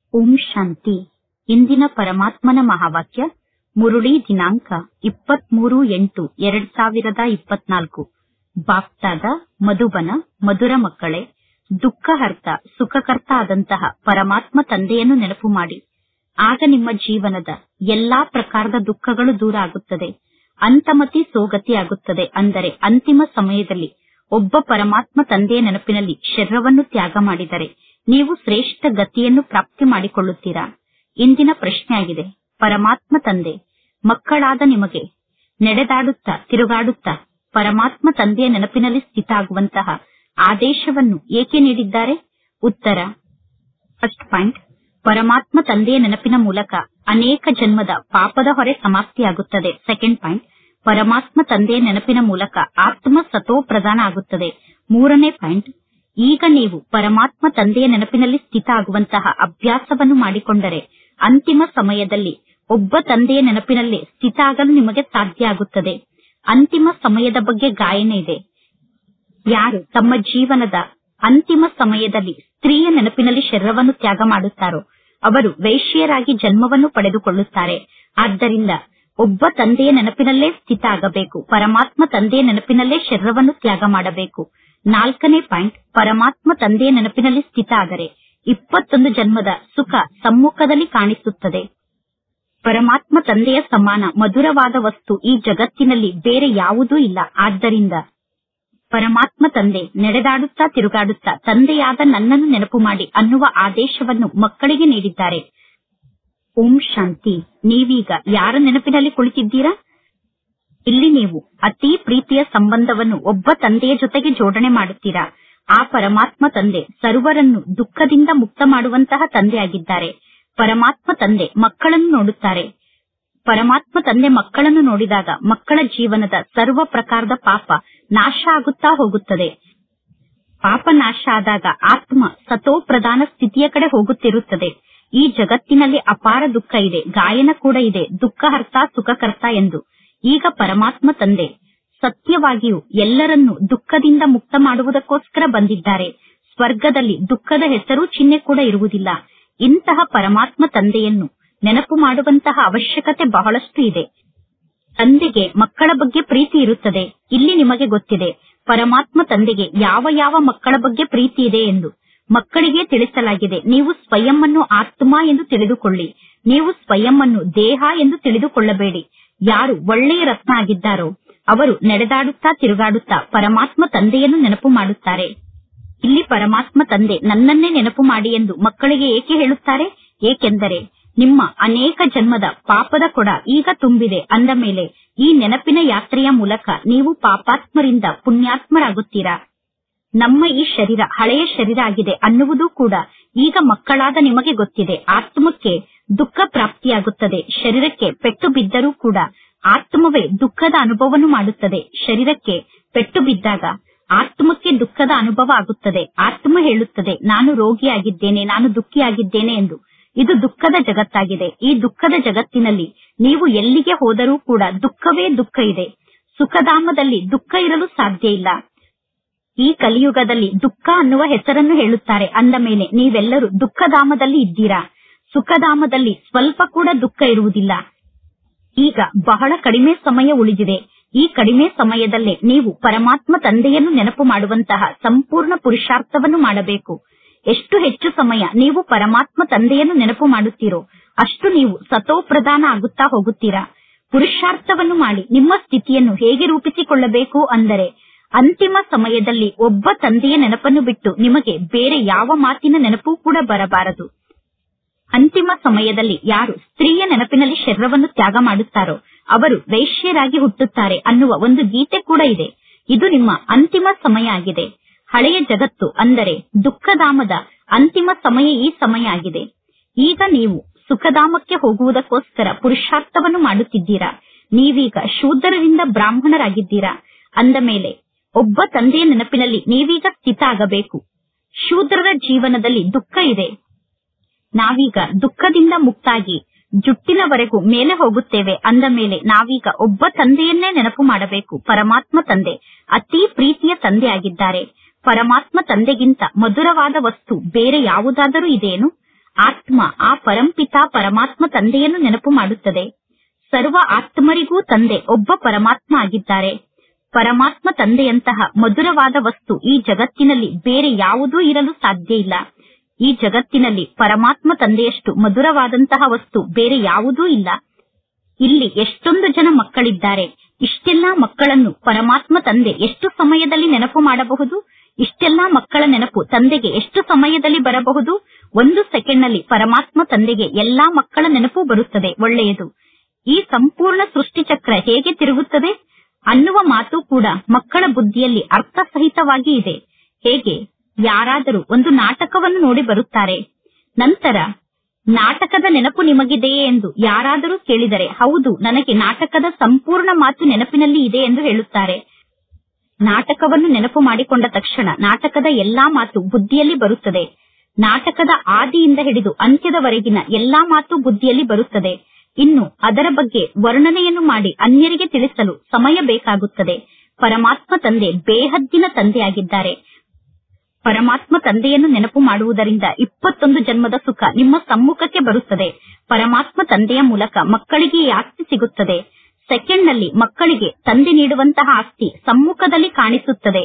ಓಂ ಶಾಂತಿ ಇಂದಿನ ಪರಮಾತ್ಮನ ಮಹಾವಾಕ್ಯ ಮುರುಳಿ ದಿನಾಂಕ ಇಪ್ಪತ್ಮೂರು ಎಂಟು ಎರಡ್ ಸಾವಿರದ ಇಪ್ಪತ್ನಾಲ್ಕು ಬಾಪ್ತಾದ ಮಧುಬನ ಮಧುರ ಮಕ್ಕಳೇ ದುಃಖಹರ್ತ ಸುಖಕರ್ತ ಆದಂತಹ ಪರಮಾತ್ಮ ತಂದೆಯನ್ನು ನೆನಪು ಮಾಡಿ ಆಗ ನಿಮ್ಮ ಜೀವನದ ಎಲ್ಲಾ ಪ್ರಕಾರದ ದುಃಖಗಳು ದೂರ ಆಗುತ್ತದೆ ಅಂತಮತಿ ಸೋಗತಿ ಆಗುತ್ತದೆ ಅಂದರೆ ಅಂತಿಮ ಸಮಯದಲ್ಲಿ ಒಬ್ಬ ಪರಮಾತ್ಮ ತಂದೆಯ ನೆನಪಿನಲ್ಲಿ ಶರೀರವನ್ನು ತ್ಯಾಗ ಮಾಡಿದರೆ ನೀವು ಶ್ರೇಷ್ಠ ಗತಿಯನ್ನು ಪ್ರಾಪ್ತಿ ಮಾಡಿಕೊಳ್ಳುತ್ತೀರಾ ಇಂದಿನ ಪ್ರಶ್ನೆಯಾಗಿದೆ ಪರಮಾತ್ಮ ತಂದೆ ಮಕ್ಕಳಾದ ನಿಮಗೆ ನಡೆದಾಡುತ್ತಾ ತಿರುಗಾಡುತ್ತಾ ಪರಮಾತ್ಮ ತಂದೆಯ ನೆನಪಿನಲ್ಲಿ ಸ್ಥಿತ ಆಗುವಂತಹ ಆದೇಶವನ್ನು ಏಕೆ ನೀಡಿದ್ದಾರೆ ಉತ್ತರ ಫಸ್ಟ್ ಪಾಯಿಂಟ್ ಪರಮಾತ್ಮ ತಂದೆಯ ನೆನಪಿನ ಮೂಲಕ ಅನೇಕ ಜನ್ಮದ ಪಾಪದ ಹೊರೆ ಸಮಾಪ್ತಿಯಾಗುತ್ತದೆ ಸೆಕೆಂಡ್ ಪಾಯಿಂಟ್ ಪರಮಾತ್ಮ ತಂದೆಯ ನೆನಪಿನ ಮೂಲಕ ಆತ್ಮ ಸತೋ ಪ್ರಧಾನ ಆಗುತ್ತದೆ ಮೂರನೇ ಪಾಯಿಂಟ್ ಈಗ ನೀವು ಪರಮಾತ್ಮ ತಂದೆಯ ನೆನಪಿನಲ್ಲಿ ಸ್ಥಿತ ಆಗುವಂತಹ ಅಭ್ಯಾಸವನ್ನು ಮಾಡಿಕೊಂಡರೆ ಅಂತಿಮ ಸಮಯದಲ್ಲಿ ಒಬ್ಬ ತಂದೆಯ ನೆನಪಿನಲ್ಲೇ ಸ್ಥಿತ ಆಗಲು ನಿಮಗೆ ಸಾಧ್ಯ ಆಗುತ್ತದೆ ಅಂತಿಮ ಸಮಯದ ಬಗ್ಗೆ ಗಾಯನ ಇದೆ ಯಾರು ತಮ್ಮ ಜೀವನದ ಅಂತಿಮ ಸಮಯದಲ್ಲಿ ಸ್ತ್ರೀಯ ನೆನಪಿನಲ್ಲಿ ಶರೀರವನ್ನು ತ್ಯಾಗ ಮಾಡುತ್ತಾರೋ ಅವರು ವೈಶ್ಯರಾಗಿ ಜನ್ಮವನ್ನು ಪಡೆದುಕೊಳ್ಳುತ್ತಾರೆ ಆದ್ದರಿಂದ ಒಬ್ಬ ತಂದೆಯ ನೆನಪಿನಲ್ಲೇ ಸ್ಥಿತ ಆಗಬೇಕು ಪರಮಾತ್ಮ ತಂದೆಯ ನೆನಪಿನಲ್ಲೇ ಶರೀರವನ್ನು ತ್ಯಾಗ ಮಾಡಬೇಕು ನಾಲ್ಕನೇ ಪಾಯಿಂಟ್ ಪರಮಾತ್ಮ ತಂದೆಯ ನೆನಪಿನಲ್ಲಿ ಸ್ಥಿತ ಆದರೆ ಇಪ್ಪತ್ತೊಂದು ಜನ್ಮದ ಸುಖ ಸಮ್ಮುಖದಲ್ಲಿ ಕಾಣಿಸುತ್ತದೆ ಪರಮಾತ್ಮ ತಂದೆಯ ಸಮಾನ ಮಧುರವಾದ ವಸ್ತು ಈ ಜಗತ್ತಿನಲ್ಲಿ ಬೇರೆ ಯಾವುದೂ ಇಲ್ಲ ಆದ್ದರಿಂದ ಪರಮಾತ್ಮ ತಂದೆ ನಡೆದಾಡುತ್ತಾ ತಿರುಗಾಡುತ್ತಾ ತಂದೆಯಾದ ನನ್ನನ್ನು ನೆನಪು ಮಾಡಿ ಅನ್ನುವ ಆದೇಶವನ್ನು ಮಕ್ಕಳಿಗೆ ನೀಡಿದ್ದಾರೆ ಓಂ ಶಾಂತಿ ನೀವೀಗ ಯಾರ ನೆನಪಿನಲ್ಲಿ ಕುಳಿತಿದ್ದೀರಾ ಇಲ್ಲಿ ನೀವು ಅತಿ ಪ್ರೀತಿಯ ಸಂಬಂಧವನ್ನು ಒಬ್ಬ ತಂದೆಯ ಜೊತೆಗೆ ಜೋಡಣೆ ಮಾಡುತ್ತೀರಾ ಆ ಪರಮಾತ್ಮ ತಂದೆ ಸರ್ವರನ್ನು ದುಃಖದಿಂದ ಮುಕ್ತ ಮಾಡುವಂತಹ ತಂದೆಯಾಗಿದ್ದಾರೆ ಪರಮಾತ್ಮ ತಂದೆ ಮಕ್ಕಳನ್ನು ನೋಡುತ್ತಾರೆ ಪರಮಾತ್ಮ ತಂದೆ ಮಕ್ಕಳನ್ನು ನೋಡಿದಾಗ ಮಕ್ಕಳ ಜೀವನದ ಸರ್ವ ಪ್ರಕಾರದ ಪಾಪ ನಾಶ ಆಗುತ್ತಾ ಹೋಗುತ್ತದೆ ಪಾಪ ನಾಶ ಆದಾಗ ಆತ್ಮ ಸತೋ ಪ್ರಧಾನ ಸ್ಥಿತಿಯ ಕಡೆ ಹೋಗುತ್ತಿರುತ್ತದೆ ಈ ಜಗತ್ತಿನಲ್ಲಿ ಅಪಾರ ದುಃಖ ಇದೆ ಗಾಯನ ಕೂಡ ಇದೆ ದುಃಖಹರ್ತ ಸುಖಕರ್ತ ಎಂದು ಈಗ ಪರಮಾತ್ಮ ತಂದೆ ಸತ್ಯವಾಗಿಯೂ ಎಲ್ಲರನ್ನೂ ದುಃಖದಿಂದ ಮುಕ್ತ ಮಾಡುವುದಕ್ಕೋಸ್ಕರ ಬಂದಿದ್ದಾರೆ ಸ್ವರ್ಗದಲ್ಲಿ ದುಃಖದ ಹೆಸರು ಚಿಹ್ನೆ ಕೂಡ ಇರುವುದಿಲ್ಲ ಇಂತಹ ಪರಮಾತ್ಮ ತಂದೆಯನ್ನು ನೆನಪು ಮಾಡುವಂತಹ ಅವಶ್ಯಕತೆ ಬಹಳಷ್ಟು ಇದೆ ತಂದೆಗೆ ಮಕ್ಕಳ ಬಗ್ಗೆ ಪ್ರೀತಿ ಇರುತ್ತದೆ ಇಲ್ಲಿ ನಿಮಗೆ ಗೊತ್ತಿದೆ ಪರಮಾತ್ಮ ತಂದೆಗೆ ಯಾವ ಯಾವ ಮಕ್ಕಳ ಬಗ್ಗೆ ಪ್ರೀತಿ ಇದೆ ಎಂದು ಮಕ್ಕಳಿಗೆ ತಿಳಿಸಲಾಗಿದೆ ನೀವು ಸ್ವಯಂ ಅನ್ನು ಆತ್ಮ ಎಂದು ತಿಳಿದುಕೊಳ್ಳಿ ನೀವು ಸ್ವಯಂ ಅನ್ನು ದೇಹ ಎಂದು ತಿಳಿದುಕೊಳ್ಳಬೇಡಿ ಯಾರು ಒಳ್ಳೆಯ ರತ್ನ ಆಗಿದ್ದಾರೋ ಅವರು ನಡೆದಾಡುತ್ತಾ ತಿರುಗಾಡುತ್ತಾ ಪರಮಾತ್ಮ ತಂದೆಯನ್ನು ನೆನಪು ಮಾಡುತ್ತಾರೆ ಇಲ್ಲಿ ಪರಮಾತ್ಮ ತಂದೆ ನನ್ನನ್ನೇ ನೆನಪು ಮಾಡಿ ಎಂದು ಮಕ್ಕಳಿಗೆ ಏಕೆ ಹೇಳುತ್ತಾರೆ ಏಕೆಂದರೆ ನಿಮ್ಮ ಅನೇಕ ಜನ್ಮದ ಪಾಪದ ಕೊಡ ಈಗ ತುಂಬಿದೆ ಅಂದ ಮೇಲೆ ಈ ನೆನಪಿನ ಯಾತ್ರೆಯ ಮೂಲಕ ನೀವು ಪಾಪಾತ್ಮರಿಂದ ಪುಣ್ಯಾತ್ಮರಾಗುತ್ತೀರಾ ನಮ್ಮ ಈ ಶರೀರ ಹಳೆಯ ಶರೀರ ಆಗಿದೆ ಅನ್ನುವುದು ಕೂಡ ಈಗ ಮಕ್ಕಳಾದ ನಿಮಗೆ ಗೊತ್ತಿದೆ ಆತ್ಮಕ್ಕೆ ದುಃಖ ಪ್ರಾಪ್ತಿಯಾಗುತ್ತದೆ ಶರೀರಕ್ಕೆ ಪೆಟ್ಟು ಬಿದ್ದರೂ ಕೂಡ ಆತ್ಮವೇ ದುಃಖದ ಅನುಭವವನ್ನು ಮಾಡುತ್ತದೆ ಶರೀರಕ್ಕೆ ಪೆಟ್ಟು ಬಿದ್ದಾಗ ಆತ್ಮಕ್ಕೆ ದುಃಖದ ಅನುಭವ ಆಗುತ್ತದೆ ಆತ್ಮ ಹೇಳುತ್ತದೆ ನಾನು ರೋಗಿಯಾಗಿದ್ದೇನೆ ನಾನು ದುಃಖಿಯಾಗಿದ್ದೇನೆ ಎಂದು ಇದು ದುಃಖದ ಜಗತ್ತಾಗಿದೆ ಈ ದುಃಖದ ಜಗತ್ತಿನಲ್ಲಿ ನೀವು ಎಲ್ಲಿಗೆ ಹೋದರೂ ಕೂಡ ದುಃಖವೇ ದುಃಖ ಇದೆ ಸುಖಧಾಮದಲ್ಲಿ ದುಃಖ ಇರಲು ಸಾಧ್ಯ ಇಲ್ಲ ಈ ಕಲಿಯುಗದಲ್ಲಿ ದುಃಖ ಅನ್ನುವ ಹೆಸರನ್ನು ಹೇಳುತ್ತಾರೆ ಅಂದ ಮೇಲೆ ನೀವೆಲ್ಲರೂ ದುಃಖಧಾಮದಲ್ಲಿ ಇದ್ದೀರಾ ಸುಖಧಾಮದಲ್ಲಿ ಸ್ವಲ್ಪ ಕೂಡ ದುಃಖ ಇರುವುದಿಲ್ಲ ಈಗ ಬಹಳ ಕಡಿಮೆ ಸಮಯ ಉಳಿದಿದೆ ಈ ಕಡಿಮೆ ಸಮಯದಲ್ಲೇ ನೀವು ಪರಮಾತ್ಮ ತಂದೆಯನ್ನು ನೆನಪು ಮಾಡುವಂತಹ ಸಂಪೂರ್ಣ ಪುರುಷಾರ್ಥವನ್ನು ಮಾಡಬೇಕು ಎಷ್ಟು ಹೆಚ್ಚು ಸಮಯ ನೀವು ಪರಮಾತ್ಮ ತಂದೆಯನ್ನು ನೆನಪು ಮಾಡುತ್ತೀರೋ ಅಷ್ಟು ನೀವು ಸತೋ ಪ್ರಧಾನ ಆಗುತ್ತಾ ಹೋಗುತ್ತೀರಾ ಪುರುಷಾರ್ಥವನ್ನು ಮಾಡಿ ನಿಮ್ಮ ಸ್ಥಿತಿಯನ್ನು ಹೇಗೆ ರೂಪಿಸಿಕೊಳ್ಳಬೇಕು ಅಂದರೆ ಅಂತಿಮ ಸಮಯದಲ್ಲಿ ಒಬ್ಬ ತಂದೆಯ ನೆನಪನ್ನು ಬಿಟ್ಟು ನಿಮಗೆ ಬೇರೆ ಯಾವ ಮಾತಿನ ನೆನಪು ಕೂಡ ಬರಬಾರದು ಅಂತಿಮ ಸಮಯದಲ್ಲಿ ಯಾರು ಸ್ತ್ರೀಯ ನೆನಪಿನಲ್ಲಿ ಶರೀರವನ್ನು ತ್ಯಾಗ ಮಾಡುತ್ತಾರೋ ಅವರು ವೈಶ್ಯರಾಗಿ ಹುಟ್ಟುತ್ತಾರೆ ಅನ್ನುವ ಒಂದು ಗೀತೆ ಕೂಡ ಇದೆ ಇದು ನಿಮ್ಮ ಅಂತಿಮ ಸಮಯ ಆಗಿದೆ ಹಳೆಯ ಜಗತ್ತು ಅಂದರೆ ದುಃಖಧಾಮದ ಅಂತಿಮ ಸಮಯ ಈ ಸಮಯ ಆಗಿದೆ ಈಗ ನೀವು ಸುಖಧಾಮಕ್ಕೆ ಹೋಗುವುದಕ್ಕೋಸ್ಕರ ಪುರುಷಾರ್ಥವನ್ನು ಮಾಡುತ್ತಿದ್ದೀರಾ ನೀವೀಗ ಶೂದ್ರರಿಂದ ಬ್ರಾಹ್ಮಣರಾಗಿದ್ದೀರಾ ಅಂದ ಮೇಲೆ ಒಬ್ಬ ತಂದೆಯ ನೆನಪಿನಲ್ಲಿ ನೀವೀಗ ಸ್ಥಿತ ಆಗಬೇಕು ಶೂದ್ರರ ಜೀವನದಲ್ಲಿ ದುಃಖ ಇದೆ ನಾವೀಗ ದುಃಖದಿಂದ ಮುಕ್ತಾಗಿ ಜುಟ್ಟಿನವರೆಗೂ ಮೇಲೆ ಹೋಗುತ್ತೇವೆ ಅಂದ ಮೇಲೆ ನಾವೀಗ ಒಬ್ಬ ತಂದೆಯನ್ನೇ ನೆನಪು ಮಾಡಬೇಕು ಪರಮಾತ್ಮ ತಂದೆ ಅತಿ ಪ್ರೀತಿಯ ತಂದೆ ಆಗಿದ್ದಾರೆ ಪರಮಾತ್ಮ ತಂದೆಗಿಂತ ಮಧುರವಾದ ವಸ್ತು ಬೇರೆ ಯಾವುದಾದರೂ ಇದೆಯೇನು ಆತ್ಮ ಆ ಪರಂಪಿತ ಪರಮಾತ್ಮ ತಂದೆಯನ್ನು ನೆನಪು ಮಾಡುತ್ತದೆ ಸರ್ವ ಆತ್ಮರಿಗೂ ತಂದೆ ಒಬ್ಬ ಪರಮಾತ್ಮ ಆಗಿದ್ದಾರೆ ಪರಮಾತ್ಮ ತಂದೆಯಂತಹ ಮಧುರವಾದ ವಸ್ತು ಈ ಜಗತ್ತಿನಲ್ಲಿ ಬೇರೆ ಯಾವುದೂ ಇರಲು ಸಾಧ್ಯ ಇಲ್ಲ ಈ ಜಗತ್ತಿನಲ್ಲಿ ಪರಮಾತ್ಮ ತಂದೆಯಷ್ಟು ಮಧುರವಾದಂತಹ ವಸ್ತು ಬೇರೆ ಯಾವುದೂ ಇಲ್ಲ ಇಲ್ಲಿ ಎಷ್ಟೊಂದು ಜನ ಮಕ್ಕಳಿದ್ದಾರೆ ಇಷ್ಟೆಲ್ಲಾ ಮಕ್ಕಳನ್ನು ಪರಮಾತ್ಮ ತಂದೆ ಎಷ್ಟು ಸಮಯದಲ್ಲಿ ನೆನಪು ಮಾಡಬಹುದು ಇಷ್ಟೆಲ್ಲಾ ಮಕ್ಕಳ ನೆನಪು ತಂದೆಗೆ ಎಷ್ಟು ಸಮಯದಲ್ಲಿ ಬರಬಹುದು ಒಂದು ಸೆಕೆಂಡ್ನಲ್ಲಿ ಪರಮಾತ್ಮ ತಂದೆಗೆ ಎಲ್ಲಾ ಮಕ್ಕಳ ನೆನಪು ಬರುತ್ತದೆ ಒಳ್ಳೆಯದು ಈ ಸಂಪೂರ್ಣ ಸೃಷ್ಟಿಚಕ್ರ ಹೇಗೆ ತಿರುಗುತ್ತದೆ ಅನ್ನುವ ಮಾತು ಕೂಡ ಮಕ್ಕಳ ಬುದ್ಧಿಯಲ್ಲಿ ಅರ್ಥಸಹಿತವಾಗಿ ಇದೆ ಹೇಗೆ ಯಾರಾದರೂ ಒಂದು ನಾಟಕವನ್ನು ನೋಡಿ ಬರುತ್ತಾರೆ ನಂತರ ನಾಟಕದ ನೆನಪು ನಿಮಗಿದೆಯೇ ಎಂದು ಯಾರಾದರೂ ಕೇಳಿದರೆ ಹೌದು ನನಗೆ ನಾಟಕದ ಸಂಪೂರ್ಣ ಮಾತು ನೆನಪಿನಲ್ಲಿ ಇದೆ ಎಂದು ಹೇಳುತ್ತಾರೆ ನಾಟಕವನ್ನು ನೆನಪು ಮಾಡಿಕೊಂಡ ತಕ್ಷಣ ನಾಟಕದ ಎಲ್ಲಾ ಮಾತು ಬುದ್ಧಿಯಲ್ಲಿ ಬರುತ್ತದೆ ನಾಟಕದ ಆದಿಯಿಂದ ಹಿಡಿದು ಅಂತ್ಯದವರೆಗಿನ ಎಲ್ಲಾ ಮಾತು ಬುದ್ಧಿಯಲ್ಲಿ ಬರುತ್ತದೆ ಇನ್ನು ಅದರ ಬಗ್ಗೆ ವರ್ಣನೆಯನ್ನು ಮಾಡಿ ಅನ್ಯರಿಗೆ ತಿಳಿಸಲು ಸಮಯ ಬೇಕಾಗುತ್ತದೆ ಪರಮಾತ್ಮ ತಂದೆ ಬೇಹದ್ದಿನ ತಂದೆಯಾಗಿದ್ದಾರೆ ಪರಮಾತ್ಮ ತಂದೆಯನ್ನು ನೆನಪು ಮಾಡುವುದರಿಂದ ಇಪ್ಪತ್ತೊಂದು ಜನ್ಮದ ಸುಖ ನಿಮ್ಮ ಸಮ್ಮುಖಕ್ಕೆ ಬರುತ್ತದೆ ಪರಮಾತ್ಮ ತಂದೆಯ ಮೂಲಕ ಮಕ್ಕಳಿಗೆ ಈ ಆಸ್ತಿ ಸಿಗುತ್ತದೆ ಸೆಕೆಂಡ್ನಲ್ಲಿ ಮಕ್ಕಳಿಗೆ ತಂದೆ ನೀಡುವಂತಹ ಆಸ್ತಿ ಸಮ್ಮುಖದಲ್ಲಿ ಕಾಣಿಸುತ್ತದೆ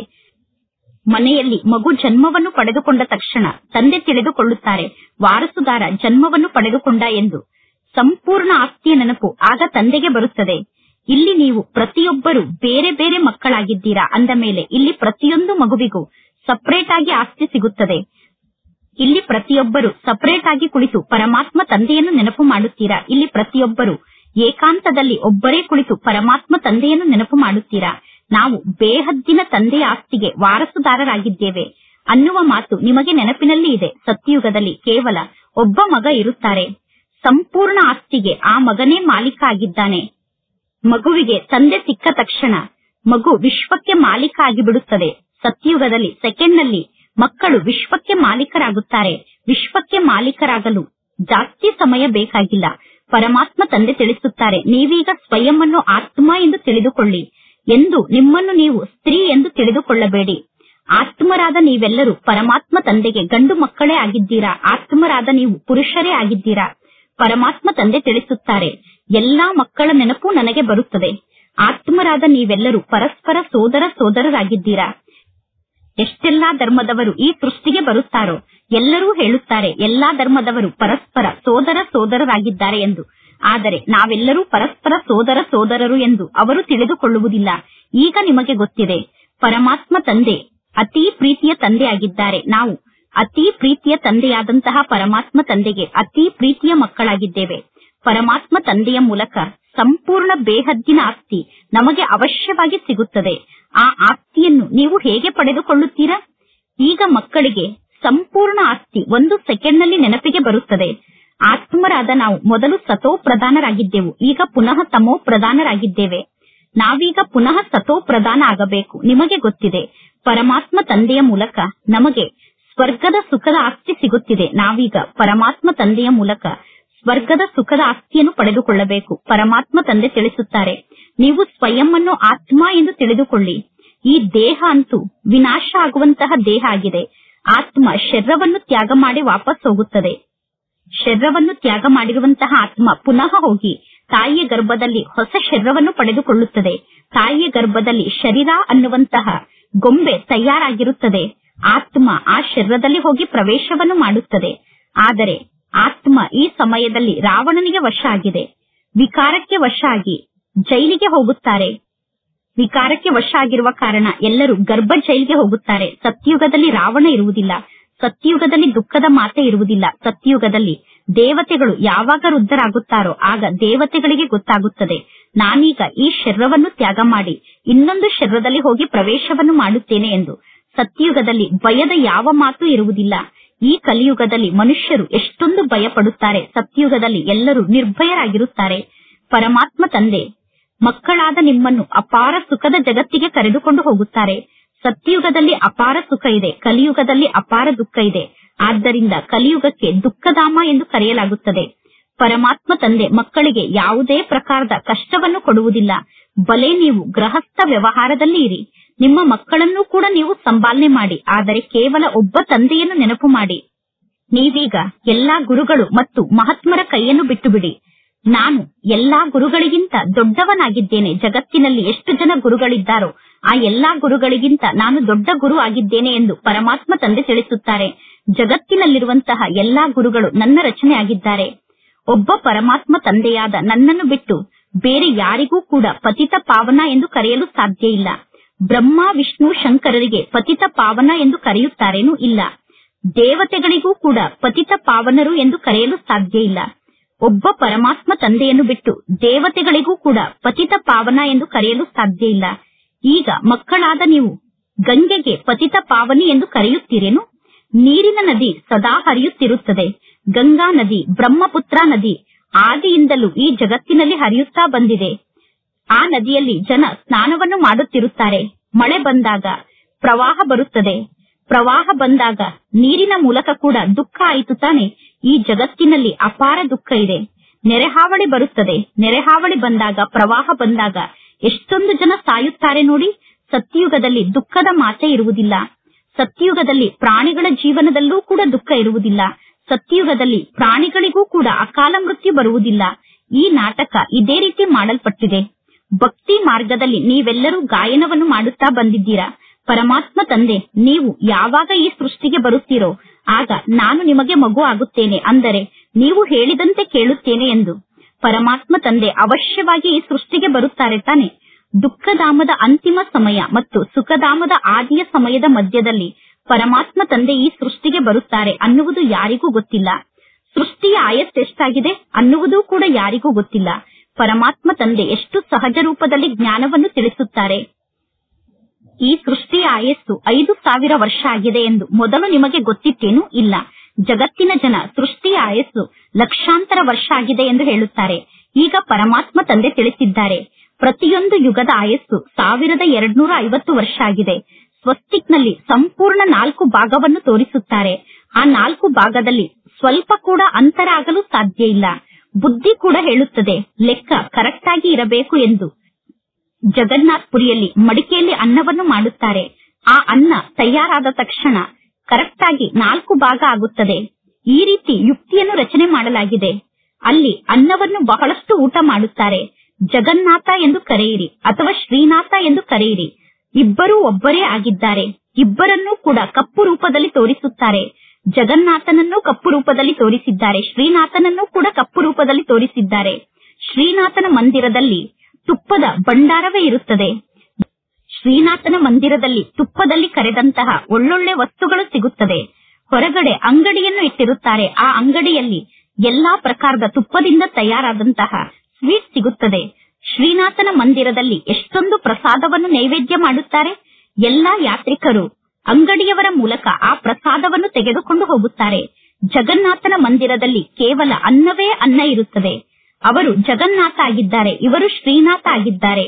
ಮನೆಯಲ್ಲಿ ಮಗು ಜನ್ಮವನ್ನು ಪಡೆದುಕೊಂಡ ತಕ್ಷಣ ತಂದೆ ತಿಳಿದುಕೊಳ್ಳುತ್ತಾರೆ ವಾರಸುದಾರ ಜನ್ಮವನ್ನು ಪಡೆದುಕೊಂಡ ಎಂದು ಸಂಪೂರ್ಣ ಆಸ್ತಿಯ ನೆನಪು ಆಗ ತಂದೆಗೆ ಬರುತ್ತದೆ ಇಲ್ಲಿ ನೀವು ಪ್ರತಿಯೊಬ್ಬರು ಬೇರೆ ಬೇರೆ ಮಕ್ಕಳಾಗಿದ್ದೀರಾ ಅಂದ ಮೇಲೆ ಇಲ್ಲಿ ಪ್ರತಿಯೊಂದು ಮಗುವಿಗೂ ಸಪರೇಟ್ ಆಗಿ ಆಸ್ತಿ ಸಿಗುತ್ತದೆ ಇಲ್ಲಿ ಪ್ರತಿಯೊಬ್ಬರು ಸಪರೇಟ್ ಆಗಿ ಕುಳಿತು ಪರಮಾತ್ಮ ತಂದೆಯನ್ನು ನೆನಪು ಮಾಡುತ್ತೀರಾ ಇಲ್ಲಿ ಪ್ರತಿಯೊಬ್ಬರು ಏಕಾಂತದಲ್ಲಿ ಒಬ್ಬರೇ ಕುಳಿತು ಪರಮಾತ್ಮ ತಂದೆಯನ್ನು ನೆನಪು ಮಾಡುತ್ತೀರಾ ನಾವು ಬೇಹದ್ದಿನ ತಂದೆಯ ಆಸ್ತಿಗೆ ವಾರಸುದಾರರಾಗಿದ್ದೇವೆ ಅನ್ನುವ ಮಾತು ನಿಮಗೆ ನೆನಪಿನಲ್ಲಿ ಇದೆ ಸತ್ಯಯುಗದಲ್ಲಿ ಕೇವಲ ಒಬ್ಬ ಮಗ ಇರುತ್ತಾರೆ ಸಂಪೂರ್ಣ ಆಸ್ತಿಗೆ ಆ ಮಗನೇ ಮಾಲೀಕ ಆಗಿದ್ದಾನೆ ಮಗುವಿಗೆ ತಂದೆ ಸಿಕ್ಕ ತಕ್ಷಣ ಮಗು ವಿಶ್ವಕ್ಕೆ ಮಾಲೀಕ ಆಗಿಬಿಡುತ್ತದೆ ಸತ್ಯಯುಗದಲ್ಲಿ ಸೆಕೆಂಡ್ನಲ್ಲಿ ಮಕ್ಕಳು ವಿಶ್ವಕ್ಕೆ ಮಾಲೀಕರಾಗುತ್ತಾರೆ ವಿಶ್ವಕ್ಕೆ ಮಾಲೀಕರಾಗಲು ಜಾಸ್ತಿ ಸಮಯ ಬೇಕಾಗಿಲ್ಲ ಪರಮಾತ್ಮ ತಂದೆ ತಿಳಿಸುತ್ತಾರೆ ನೀವೀಗ ಸ್ವಯಂ ಅನ್ನು ಆತ್ಮ ಎಂದು ತಿಳಿದುಕೊಳ್ಳಿ ಎಂದು ನಿಮ್ಮನ್ನು ನೀವು ಸ್ತ್ರೀ ಎಂದು ತಿಳಿದುಕೊಳ್ಳಬೇಡಿ ಆತ್ಮರಾದ ನೀವೆಲ್ಲರೂ ಪರಮಾತ್ಮ ತಂದೆಗೆ ಗಂಡು ಮಕ್ಕಳೇ ಆಗಿದ್ದೀರಾ ಆತ್ಮರಾದ ನೀವು ಪುರುಷರೇ ಆಗಿದ್ದೀರಾ ಪರಮಾತ್ಮ ತಂದೆ ತಿಳಿಸುತ್ತಾರೆ ಎಲ್ಲಾ ಮಕ್ಕಳ ನೆನಪು ನನಗೆ ಬರುತ್ತದೆ ಆತ್ಮರಾದ ನೀವೆಲ್ಲರೂ ಪರಸ್ಪರ ಸೋದರ ಸೋದರರಾಗಿದ್ದೀರಾ ಎಷ್ಟೆಲ್ಲಾ ಧರ್ಮದವರು ಈ ಸೃಷ್ಟಿಗೆ ಬರುತ್ತಾರೋ ಎಲ್ಲರೂ ಹೇಳುತ್ತಾರೆ ಎಲ್ಲಾ ಧರ್ಮದವರು ಪರಸ್ಪರ ಸೋದರ ಸೋದರರಾಗಿದ್ದಾರೆ ಎಂದು ಆದರೆ ನಾವೆಲ್ಲರೂ ಪರಸ್ಪರ ಸೋದರ ಸೋದರರು ಎಂದು ಅವರು ತಿಳಿದುಕೊಳ್ಳುವುದಿಲ್ಲ ಈಗ ನಿಮಗೆ ಗೊತ್ತಿದೆ ಪರಮಾತ್ಮ ತಂದೆ ಅತಿ ಪ್ರೀತಿಯ ತಂದೆಯಾಗಿದ್ದಾರೆ ನಾವು ಅತಿ ಪ್ರೀತಿಯ ತಂದೆಯಾದಂತಹ ಪರಮಾತ್ಮ ತಂದೆಗೆ ಅತಿ ಪ್ರೀತಿಯ ಮಕ್ಕಳಾಗಿದ್ದೇವೆ ಪರಮಾತ್ಮ ತಂದೆಯ ಮೂಲಕ ಸಂಪೂರ್ಣ ಬೇಹದ್ದಿನ ಆಸ್ತಿ ನಮಗೆ ಅವಶ್ಯವಾಗಿ ಸಿಗುತ್ತದೆ ಆ ಆಸ್ತಿಯನ್ನು ನೀವು ಹೇಗೆ ಪಡೆದುಕೊಳ್ಳುತ್ತೀರಾ ಈಗ ಮಕ್ಕಳಿಗೆ ಸಂಪೂರ್ಣ ಆಸ್ತಿ ಒಂದು ಸೆಕೆಂಡ್ನಲ್ಲಿ ನೆನಪಿಗೆ ಬರುತ್ತದೆ ಆತ್ಮರಾದ ನಾವು ಮೊದಲು ಸತೋ ಪ್ರಧಾನರಾಗಿದ್ದೆವು ಈಗ ಪುನಃ ತಮೋ ಪ್ರಧಾನರಾಗಿದ್ದೇವೆ ನಾವೀಗ ಪುನಃ ಸತೋ ಪ್ರಧಾನ ಆಗಬೇಕು ನಿಮಗೆ ಗೊತ್ತಿದೆ ಪರಮಾತ್ಮ ತಂದೆಯ ಮೂಲಕ ನಮಗೆ ಸ್ವರ್ಗದ ಸುಖದ ಆಸ್ತಿ ಸಿಗುತ್ತಿದೆ ನಾವೀಗ ಪರಮಾತ್ಮ ತಂದೆಯ ಮೂಲಕ ಸ್ವರ್ಗದ ಸುಖದ ಆಸ್ತಿಯನ್ನು ಪಡೆದುಕೊಳ್ಳಬೇಕು ಪರಮಾತ್ಮ ತಂದೆ ತಿಳಿಸುತ್ತಾರೆ ನೀವು ಸ್ವಯಂ ಅನ್ನು ಆತ್ಮ ಎಂದು ತಿಳಿದುಕೊಳ್ಳಿ ಈ ದೇಹ ಅಂತೂ ವಿನಾಶ ಆಗುವಂತಹ ದೇಹ ಆಗಿದೆ ಆತ್ಮ ಶರೀರವನ್ನು ತ್ಯಾಗ ಮಾಡಿ ವಾಪಸ್ ಹೋಗುತ್ತದೆ ಶರೀರವನ್ನು ತ್ಯಾಗ ಮಾಡಿರುವಂತಹ ಆತ್ಮ ಪುನಃ ಹೋಗಿ ತಾಯಿಯ ಗರ್ಭದಲ್ಲಿ ಹೊಸ ಶರೀರವನ್ನು ಪಡೆದುಕೊಳ್ಳುತ್ತದೆ ತಾಯಿಯ ಗರ್ಭದಲ್ಲಿ ಶರೀರ ಅನ್ನುವಂತಹ ಗೊಂಬೆ ತಯಾರಾಗಿರುತ್ತದೆ ಆತ್ಮ ಆ ಶರೀರದಲ್ಲಿ ಹೋಗಿ ಪ್ರವೇಶವನ್ನು ಮಾಡುತ್ತದೆ ಆದರೆ ಆತ್ಮ ಈ ಸಮಯದಲ್ಲಿ ರಾವಣನಿಗೆ ವಶ ಆಗಿದೆ ವಿಕಾರಕ್ಕೆ ವಶ ಆಗಿ ಜೈಲಿಗೆ ಹೋಗುತ್ತಾರೆ ವಿಕಾರಕ್ಕೆ ವಶ ಆಗಿರುವ ಕಾರಣ ಎಲ್ಲರೂ ಗರ್ಭ ಜೈಲಿಗೆ ಹೋಗುತ್ತಾರೆ ಸತ್ಯುಗದಲ್ಲಿ ರಾವಣ ಇರುವುದಿಲ್ಲ ಸತ್ಯುಗದಲ್ಲಿ ದುಃಖದ ಮಾತೆ ಇರುವುದಿಲ್ಲ ಸತ್ಯುಗದಲ್ಲಿ ದೇವತೆಗಳು ಯಾವಾಗ ವೃದ್ಧರಾಗುತ್ತಾರೋ ಆಗ ದೇವತೆಗಳಿಗೆ ಗೊತ್ತಾಗುತ್ತದೆ ನಾನೀಗ ಈ ಶರೀರವನ್ನು ತ್ಯಾಗ ಮಾಡಿ ಇನ್ನೊಂದು ಶರೀರದಲ್ಲಿ ಹೋಗಿ ಪ್ರವೇಶವನ್ನು ಮಾಡುತ್ತೇನೆ ಎಂದು ಸತ್ಯುಗದಲ್ಲಿ ಭಯದ ಯಾವ ಮಾತು ಇರುವುದಿಲ್ಲ ಈ ಕಲಿಯುಗದಲ್ಲಿ ಮನುಷ್ಯರು ಎಷ್ಟೊಂದು ಭಯ ಪಡುತ್ತಾರೆ ಸತ್ಯುಗದಲ್ಲಿ ಎಲ್ಲರೂ ನಿರ್ಭಯರಾಗಿರುತ್ತಾರೆ ಪರಮಾತ್ಮ ತಂದೆ ಮಕ್ಕಳಾದ ನಿಮ್ಮನ್ನು ಅಪಾರ ಸುಖದ ಜಗತ್ತಿಗೆ ಕರೆದುಕೊಂಡು ಹೋಗುತ್ತಾರೆ ಸತ್ಯಯುಗದಲ್ಲಿ ಅಪಾರ ಸುಖ ಇದೆ ಕಲಿಯುಗದಲ್ಲಿ ಅಪಾರ ದುಃಖ ಇದೆ ಆದ್ದರಿಂದ ಕಲಿಯುಗಕ್ಕೆ ದುಃಖಧಾಮ ಎಂದು ಕರೆಯಲಾಗುತ್ತದೆ ಪರಮಾತ್ಮ ತಂದೆ ಮಕ್ಕಳಿಗೆ ಯಾವುದೇ ಪ್ರಕಾರದ ಕಷ್ಟವನ್ನು ಕೊಡುವುದಿಲ್ಲ ಬಲೆ ನೀವು ಗೃಹಸ್ಥ ವ್ಯವಹಾರದಲ್ಲಿ ಇರಿ ನಿಮ್ಮ ಮಕ್ಕಳನ್ನೂ ಕೂಡ ನೀವು ಸಂಪಾಲನೆ ಮಾಡಿ ಆದರೆ ಕೇವಲ ಒಬ್ಬ ತಂದೆಯನ್ನು ನೆನಪು ಮಾಡಿ ನೀವೀಗ ಎಲ್ಲಾ ಗುರುಗಳು ಮತ್ತು ಮಹಾತ್ಮರ ಕೈಯನ್ನು ಬಿಟ್ಟುಬಿಡಿ ನಾನು ಎಲ್ಲಾ ಗುರುಗಳಿಗಿಂತ ದೊಡ್ಡವನಾಗಿದ್ದೇನೆ ಜಗತ್ತಿನಲ್ಲಿ ಎಷ್ಟು ಜನ ಗುರುಗಳಿದ್ದಾರೋ ಆ ಎಲ್ಲಾ ಗುರುಗಳಿಗಿಂತ ನಾನು ದೊಡ್ಡ ಗುರು ಆಗಿದ್ದೇನೆ ಎಂದು ಪರಮಾತ್ಮ ತಂದೆ ತಿಳಿಸುತ್ತಾರೆ ಜಗತ್ತಿನಲ್ಲಿರುವಂತಹ ಎಲ್ಲಾ ಗುರುಗಳು ನನ್ನ ರಚನೆ ಆಗಿದ್ದಾರೆ ಒಬ್ಬ ಪರಮಾತ್ಮ ತಂದೆಯಾದ ನನ್ನನ್ನು ಬಿಟ್ಟು ಬೇರೆ ಯಾರಿಗೂ ಕೂಡ ಪತಿತ ಪಾವನ ಎಂದು ಕರೆಯಲು ಸಾಧ್ಯ ಇಲ್ಲ ಬ್ರಹ್ಮ ವಿಷ್ಣು ಶಂಕರರಿಗೆ ಪತಿತ ಪಾವನ ಎಂದು ಕರೆಯುತ್ತಾರೇನೂ ಇಲ್ಲ ದೇವತೆಗಳಿಗೂ ಕೂಡ ಪತಿತ ಪಾವನರು ಎಂದು ಕರೆಯಲು ಸಾಧ್ಯ ಇಲ್ಲ ಒಬ್ಬ ಪರಮಾತ್ಮ ತಂದೆಯನ್ನು ಬಿಟ್ಟು ದೇವತೆಗಳಿಗೂ ಕೂಡ ಪತಿತ ಪಾವನ ಎಂದು ಕರೆಯಲು ಸಾಧ್ಯ ಇಲ್ಲ ಈಗ ಮಕ್ಕಳಾದ ನೀವು ಗಂಗೆಗೆ ಪತಿತ ಪಾವನಿ ಎಂದು ಕರೆಯುತ್ತೀರೇನು ನೀರಿನ ನದಿ ಸದಾ ಹರಿಯುತ್ತಿರುತ್ತದೆ ಗಂಗಾ ನದಿ ಬ್ರಹ್ಮಪುತ್ರ ನದಿ ಆದಿಯಿಂದಲೂ ಈ ಜಗತ್ತಿನಲ್ಲಿ ಹರಿಯುತ್ತಾ ಬಂದಿದೆ ಆ ನದಿಯಲ್ಲಿ ಜನ ಸ್ನಾನವನ್ನು ಮಾಡುತ್ತಿರುತ್ತಾರೆ ಮಳೆ ಬಂದಾಗ ಪ್ರವಾಹ ಬರುತ್ತದೆ ಪ್ರವಾಹ ಬಂದಾಗ ನೀರಿನ ಮೂಲಕ ಕೂಡ ದುಃಖ ಆಯಿತು ತಾನೆ ಈ ಜಗತ್ತಿನಲ್ಲಿ ಅಪಾರ ದುಃಖ ಇದೆ ನೆರೆಹಾವಳಿ ಬರುತ್ತದೆ ನೆರೆಹಾವಳಿ ಬಂದಾಗ ಪ್ರವಾಹ ಬಂದಾಗ ಎಷ್ಟೊಂದು ಜನ ಸಾಯುತ್ತಾರೆ ನೋಡಿ ಸತ್ಯಯುಗದಲ್ಲಿ ದುಃಖದ ಮಾತೆ ಇರುವುದಿಲ್ಲ ಸತ್ಯಯುಗದಲ್ಲಿ ಪ್ರಾಣಿಗಳ ಜೀವನದಲ್ಲೂ ಕೂಡ ದುಃಖ ಇರುವುದಿಲ್ಲ ಸತ್ಯಯುಗದಲ್ಲಿ ಪ್ರಾಣಿಗಳಿಗೂ ಕೂಡ ಅಕಾಲ ಮೃತ್ಯು ಬರುವುದಿಲ್ಲ ಈ ನಾಟಕ ಇದೇ ರೀತಿ ಮಾಡಲ್ಪಟ್ಟಿದೆ ಭಕ್ತಿ ಮಾರ್ಗದಲ್ಲಿ ನೀವೆಲ್ಲರೂ ಗಾಯನವನ್ನು ಮಾಡುತ್ತಾ ಬಂದಿದ್ದೀರಾ ಪರಮಾತ್ಮ ತಂದೆ ನೀವು ಯಾವಾಗ ಈ ಸೃಷ್ಟಿಗೆ ಬರುತ್ತೀರೋ ಆಗ ನಾನು ನಿಮಗೆ ಮಗು ಆಗುತ್ತೇನೆ ಅಂದರೆ ನೀವು ಹೇಳಿದಂತೆ ಕೇಳುತ್ತೇನೆ ಎಂದು ಪರಮಾತ್ಮ ತಂದೆ ಅವಶ್ಯವಾಗಿ ಈ ಸೃಷ್ಟಿಗೆ ಬರುತ್ತಾರೆ ತಾನೆ ದುಃಖಧಾಮದ ಅಂತಿಮ ಸಮಯ ಮತ್ತು ಸುಖಧಾಮದ ಆದಿಯ ಸಮಯದ ಮಧ್ಯದಲ್ಲಿ ಪರಮಾತ್ಮ ತಂದೆ ಈ ಸೃಷ್ಟಿಗೆ ಬರುತ್ತಾರೆ ಅನ್ನುವುದು ಯಾರಿಗೂ ಗೊತ್ತಿಲ್ಲ ಸೃಷ್ಟಿಯ ಆಯಸ್ಸೆಷ್ಟಾಗಿದೆ ಅನ್ನುವುದೂ ಕೂಡ ಯಾರಿಗೂ ಗೊತ್ತಿಲ್ಲ ಪರಮಾತ್ಮ ತಂದೆ ಎಷ್ಟು ಸಹಜ ರೂಪದಲ್ಲಿ ಜ್ಞಾನವನ್ನು ತಿಳಿಸುತ್ತಾರೆ ಈ ಸೃಷ್ಟಿಯ ಆಯಸ್ಸು ಐದು ಸಾವಿರ ವರ್ಷ ಆಗಿದೆ ಎಂದು ಮೊದಲು ನಿಮಗೆ ಗೊತ್ತಿತ್ತೇನು ಇಲ್ಲ ಜಗತ್ತಿನ ಜನ ಸೃಷ್ಟಿಯ ಆಯಸ್ಸು ಲಕ್ಷಾಂತರ ವರ್ಷ ಆಗಿದೆ ಎಂದು ಹೇಳುತ್ತಾರೆ ಈಗ ಪರಮಾತ್ಮ ತಂದೆ ತಿಳಿಸಿದ್ದಾರೆ ಪ್ರತಿಯೊಂದು ಯುಗದ ಆಯಸ್ಸು ಸಾವಿರದ ಎರಡ್ನೂರ ಐವತ್ತು ವರ್ಷ ಆಗಿದೆ ಸ್ವಸ್ತಿಕ್ನಲ್ಲಿ ಸಂಪೂರ್ಣ ನಾಲ್ಕು ಭಾಗವನ್ನು ತೋರಿಸುತ್ತಾರೆ ಆ ನಾಲ್ಕು ಭಾಗದಲ್ಲಿ ಸ್ವಲ್ಪ ಕೂಡ ಅಂತರ ಆಗಲು ಸಾಧ್ಯ ಇಲ್ಲ ಬುದ್ಧಿ ಕೂಡ ಹೇಳುತ್ತದೆ ಲೆಕ್ಕ ಕರೆಕ್ಟ್ ಆಗಿ ಇರಬೇಕು ಎಂದು ಜಗನ್ನಾಥ್ ಪುರಿಯಲ್ಲಿ ಮಡಿಕೆಯಲ್ಲಿ ಅನ್ನವನ್ನು ಮಾಡುತ್ತಾರೆ ಆ ಅನ್ನ ತಯಾರಾದ ತಕ್ಷಣ ಕರೆಕ್ಟ್ ಆಗಿ ನಾಲ್ಕು ಭಾಗ ಆಗುತ್ತದೆ ಈ ರೀತಿ ಯುಕ್ತಿಯನ್ನು ರಚನೆ ಮಾಡಲಾಗಿದೆ ಅಲ್ಲಿ ಅನ್ನವನ್ನು ಬಹಳಷ್ಟು ಊಟ ಮಾಡುತ್ತಾರೆ ಜಗನ್ನಾಥ ಎಂದು ಕರೆಯಿರಿ ಅಥವಾ ಶ್ರೀನಾಥ ಎಂದು ಕರೆಯಿರಿ ಇಬ್ಬರೂ ಒಬ್ಬರೇ ಆಗಿದ್ದಾರೆ ಇಬ್ಬರನ್ನೂ ಕೂಡ ಕಪ್ಪು ರೂಪದಲ್ಲಿ ತೋರಿಸುತ್ತಾರೆ ಜಗನ್ನಾಥನನ್ನು ಕಪ್ಪು ರೂಪದಲ್ಲಿ ತೋರಿಸಿದ್ದಾರೆ ಶ್ರೀನಾಥನನ್ನು ಕೂಡ ಕಪ್ಪು ರೂಪದಲ್ಲಿ ತೋರಿಸಿದ್ದಾರೆ ಶ್ರೀನಾಥನ ಮಂದಿರದಲ್ಲಿ ತುಪ್ಪದ ಭಂಡಾರವೇ ಇರುತ್ತದೆ ಶ್ರೀನಾಥನ ಮಂದಿರದಲ್ಲಿ ತುಪ್ಪದಲ್ಲಿ ಕರೆದಂತಹ ಒಳ್ಳೊಳ್ಳೆ ವಸ್ತುಗಳು ಸಿಗುತ್ತದೆ ಹೊರಗಡೆ ಅಂಗಡಿಯನ್ನು ಇಟ್ಟಿರುತ್ತಾರೆ ಆ ಅಂಗಡಿಯಲ್ಲಿ ಎಲ್ಲಾ ಪ್ರಕಾರದ ತುಪ್ಪದಿಂದ ತಯಾರಾದಂತಹ ಸ್ವೀಟ್ ಸಿಗುತ್ತದೆ ಶ್ರೀನಾಥನ ಮಂದಿರದಲ್ಲಿ ಎಷ್ಟೊಂದು ಪ್ರಸಾದವನ್ನು ನೈವೇದ್ಯ ಮಾಡುತ್ತಾರೆ ಎಲ್ಲಾ ಯಾತ್ರಿಕರು ಅಂಗಡಿಯವರ ಮೂಲಕ ಆ ಪ್ರಸಾದವನ್ನು ತೆಗೆದುಕೊಂಡು ಹೋಗುತ್ತಾರೆ ಜಗನ್ನಾಥನ ಮಂದಿರದಲ್ಲಿ ಕೇವಲ ಅನ್ನವೇ ಅನ್ನ ಇರುತ್ತದೆ ಅವರು ಜಗನ್ನಾಥ ಆಗಿದ್ದಾರೆ ಇವರು ಶ್ರೀನಾಥ ಆಗಿದ್ದಾರೆ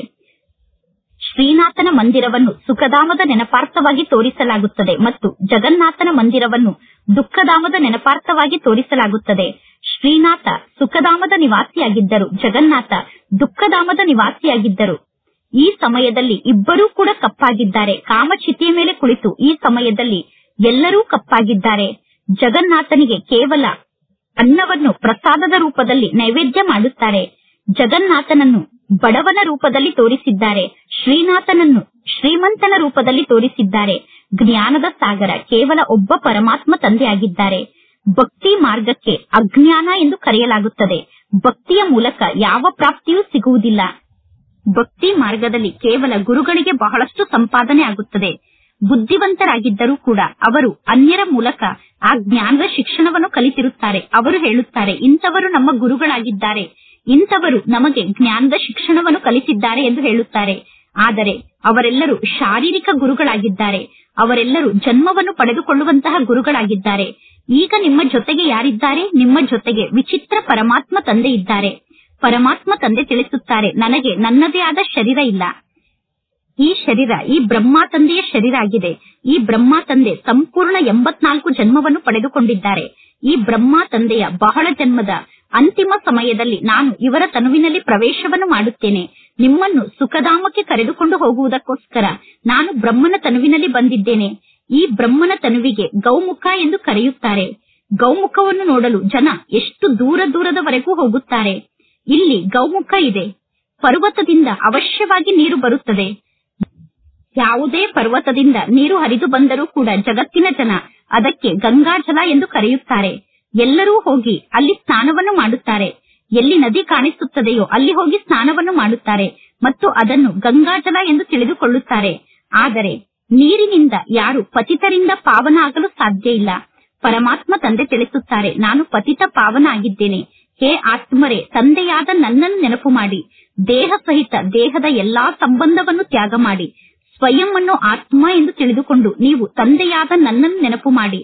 ಶ್ರೀನಾಥನ ಮಂದಿರವನ್ನು ಸುಖಧಾಮದ ನೆನಪಾರ್ಥವಾಗಿ ತೋರಿಸಲಾಗುತ್ತದೆ ಮತ್ತು ಜಗನ್ನಾಥನ ಮಂದಿರವನ್ನು ದುಃಖಧಾಮದ ನೆನಪಾರ್ಥವಾಗಿ ತೋರಿಸಲಾಗುತ್ತದೆ ಶ್ರೀನಾಥ ಸುಖಧಾಮದ ನಿವಾಸಿಯಾಗಿದ್ದರು ಜಗನ್ನಾಥ ದುಃಖಧಾಮದ ನಿವಾಸಿಯಾಗಿದ್ದರು ಈ ಸಮಯದಲ್ಲಿ ಇಬ್ಬರೂ ಕೂಡ ಕಪ್ಪಾಗಿದ್ದಾರೆ ಕಾಮಚಿತಿಯ ಮೇಲೆ ಕುಳಿತು ಈ ಸಮಯದಲ್ಲಿ ಎಲ್ಲರೂ ಕಪ್ಪಾಗಿದ್ದಾರೆ ಜಗನ್ನಾಥನಿಗೆ ಕೇವಲ ಅನ್ನವನ್ನು ಪ್ರಸಾದದ ರೂಪದಲ್ಲಿ ನೈವೇದ್ಯ ಮಾಡುತ್ತಾರೆ ಜಗನ್ನಾಥನನ್ನು ಬಡವನ ರೂಪದಲ್ಲಿ ತೋರಿಸಿದ್ದಾರೆ ಶ್ರೀನಾಥನನ್ನು ಶ್ರೀಮಂತನ ರೂಪದಲ್ಲಿ ತೋರಿಸಿದ್ದಾರೆ ಜ್ಞಾನದ ಸಾಗರ ಕೇವಲ ಒಬ್ಬ ಪರಮಾತ್ಮ ತಂದೆಯಾಗಿದ್ದಾರೆ ಭಕ್ತಿ ಮಾರ್ಗಕ್ಕೆ ಅಜ್ಞಾನ ಎಂದು ಕರೆಯಲಾಗುತ್ತದೆ ಭಕ್ತಿಯ ಮೂಲಕ ಯಾವ ಪ್ರಾಪ್ತಿಯೂ ಸಿಗುವುದಿಲ್ಲ ಭಕ್ತಿ ಮಾರ್ಗದಲ್ಲಿ ಕೇವಲ ಗುರುಗಳಿಗೆ ಬಹಳಷ್ಟು ಸಂಪಾದನೆ ಆಗುತ್ತದೆ ಬುದ್ಧಿವಂತರಾಗಿದ್ದರೂ ಕೂಡ ಅವರು ಅನ್ಯರ ಮೂಲಕ ಆ ಜ್ಞಾನದ ಶಿಕ್ಷಣವನ್ನು ಕಲಿತಿರುತ್ತಾರೆ ಅವರು ಹೇಳುತ್ತಾರೆ ಇಂಥವರು ನಮ್ಮ ಗುರುಗಳಾಗಿದ್ದಾರೆ ಇಂಥವರು ನಮಗೆ ಜ್ಞಾನದ ಶಿಕ್ಷಣವನ್ನು ಕಲಿಸಿದ್ದಾರೆ ಎಂದು ಹೇಳುತ್ತಾರೆ ಆದರೆ ಅವರೆಲ್ಲರೂ ಶಾರೀರಿಕ ಗುರುಗಳಾಗಿದ್ದಾರೆ ಅವರೆಲ್ಲರೂ ಜನ್ಮವನ್ನು ಪಡೆದುಕೊಳ್ಳುವಂತಹ ಗುರುಗಳಾಗಿದ್ದಾರೆ ಈಗ ನಿಮ್ಮ ಜೊತೆಗೆ ಯಾರಿದ್ದಾರೆ ನಿಮ್ಮ ಜೊತೆಗೆ ವಿಚಿತ್ರ ಪರಮಾತ್ಮ ತಂದೆ ಇದ್ದಾರೆ ಪರಮಾತ್ಮ ತಂದೆ ತಿಳಿಸುತ್ತಾರೆ ನನಗೆ ನನ್ನದೇ ಆದ ಶರೀರ ಇಲ್ಲ ಈ ಶರೀರ ಈ ಬ್ರಹ್ಮ ತಂದೆಯ ಶರೀರ ಆಗಿದೆ ಈ ಬ್ರಹ್ಮ ತಂದೆ ಸಂಪೂರ್ಣ ಎಂಬತ್ನಾಲ್ಕು ಜನ್ಮವನ್ನು ಪಡೆದುಕೊಂಡಿದ್ದಾರೆ ಈ ಬ್ರಹ್ಮ ತಂದೆಯ ಬಹಳ ಜನ್ಮದ ಅಂತಿಮ ಸಮಯದಲ್ಲಿ ನಾನು ಇವರ ತನುವಿನಲ್ಲಿ ಪ್ರವೇಶವನ್ನು ಮಾಡುತ್ತೇನೆ ನಿಮ್ಮನ್ನು ಸುಖಧಾಮಕ್ಕೆ ಕರೆದುಕೊಂಡು ಹೋಗುವುದಕ್ಕೋಸ್ಕರ ನಾನು ಬ್ರಹ್ಮನ ತನುವಿನಲ್ಲಿ ಬಂದಿದ್ದೇನೆ ಈ ಬ್ರಹ್ಮನ ತನುವಿಗೆ ಗೌಮುಖ ಎಂದು ಕರೆಯುತ್ತಾರೆ ಗೌಮುಖವನ್ನು ನೋಡಲು ಜನ ಎಷ್ಟು ದೂರ ದೂರದವರೆಗೂ ಹೋಗುತ್ತಾರೆ ಇಲ್ಲಿ ಗೌಮುಖ ಇದೆ ಪರ್ವತದಿಂದ ಅವಶ್ಯವಾಗಿ ನೀರು ಬರುತ್ತದೆ ಯಾವುದೇ ಪರ್ವತದಿಂದ ನೀರು ಹರಿದು ಬಂದರೂ ಕೂಡ ಜಗತ್ತಿನ ಜನ ಅದಕ್ಕೆ ಗಂಗಾಜಲ ಎಂದು ಕರೆಯುತ್ತಾರೆ ಎಲ್ಲರೂ ಹೋಗಿ ಅಲ್ಲಿ ಸ್ನಾನವನ್ನು ಮಾಡುತ್ತಾರೆ ಎಲ್ಲಿ ನದಿ ಕಾಣಿಸುತ್ತದೆಯೋ ಅಲ್ಲಿ ಹೋಗಿ ಸ್ನಾನವನ್ನು ಮಾಡುತ್ತಾರೆ ಮತ್ತು ಅದನ್ನು ಗಂಗಾಜಲ ಎಂದು ತಿಳಿದುಕೊಳ್ಳುತ್ತಾರೆ ಆದರೆ ನೀರಿನಿಂದ ಯಾರು ಪತಿತರಿಂದ ಪಾವನ ಆಗಲು ಸಾಧ್ಯ ಇಲ್ಲ ಪರಮಾತ್ಮ ತಂದೆ ತಿಳಿಸುತ್ತಾರೆ ನಾನು ಪತಿತ ಪಾವನ ಆಗಿದ್ದೇನೆ ಹೇ ಆತ್ಮರೇ ತಂದೆಯಾದ ನನ್ನನ್ನು ನೆನಪು ಮಾಡಿ ದೇಹ ಸಹಿತ ದೇಹದ ಎಲ್ಲಾ ಸಂಬಂಧವನ್ನು ತ್ಯಾಗ ಮಾಡಿ ಸ್ವಯಂ ಅನ್ನು ಆತ್ಮ ಎಂದು ತಿಳಿದುಕೊಂಡು ನೀವು ತಂದೆಯಾದ ನನ್ನನ್ನು ನೆನಪು ಮಾಡಿ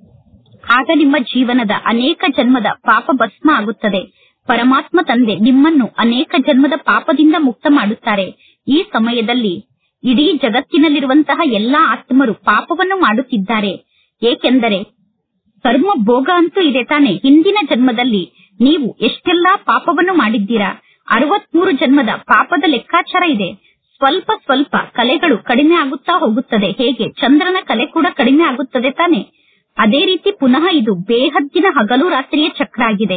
ಆಗ ನಿಮ್ಮ ಜೀವನದ ಅನೇಕ ಜನ್ಮದ ಪಾಪ ಭಸ್ಮ ಆಗುತ್ತದೆ ಪರಮಾತ್ಮ ತಂದೆ ನಿಮ್ಮನ್ನು ಅನೇಕ ಜನ್ಮದ ಪಾಪದಿಂದ ಮುಕ್ತ ಮಾಡುತ್ತಾರೆ ಈ ಸಮಯದಲ್ಲಿ ಇಡೀ ಜಗತ್ತಿನಲ್ಲಿರುವಂತಹ ಎಲ್ಲಾ ಆತ್ಮರು ಪಾಪವನ್ನು ಮಾಡುತ್ತಿದ್ದಾರೆ ಏಕೆಂದರೆ ಕರ್ಮ ಭೋಗ ಅಂತೂ ಇದೆ ತಾನೆ ಹಿಂದಿನ ಜನ್ಮದಲ್ಲಿ ನೀವು ಎಷ್ಟೆಲ್ಲಾ ಪಾಪವನ್ನು ಮಾಡಿದ್ದೀರಾ ಅರವತ್ಮೂರು ಜನ್ಮದ ಪಾಪದ ಲೆಕ್ಕಾಚಾರ ಇದೆ ಸ್ವಲ್ಪ ಸ್ವಲ್ಪ ಕಲೆಗಳು ಕಡಿಮೆ ಆಗುತ್ತಾ ಹೋಗುತ್ತದೆ ಹೇಗೆ ಚಂದ್ರನ ಕಲೆ ಕೂಡ ಕಡಿಮೆ ಆಗುತ್ತದೆ ತಾನೆ ಅದೇ ರೀತಿ ಪುನಃ ಇದು ಬೇಹದ್ದಿನ ಹಗಲು ರಾತ್ರಿಯ ಚಕ್ರ ಆಗಿದೆ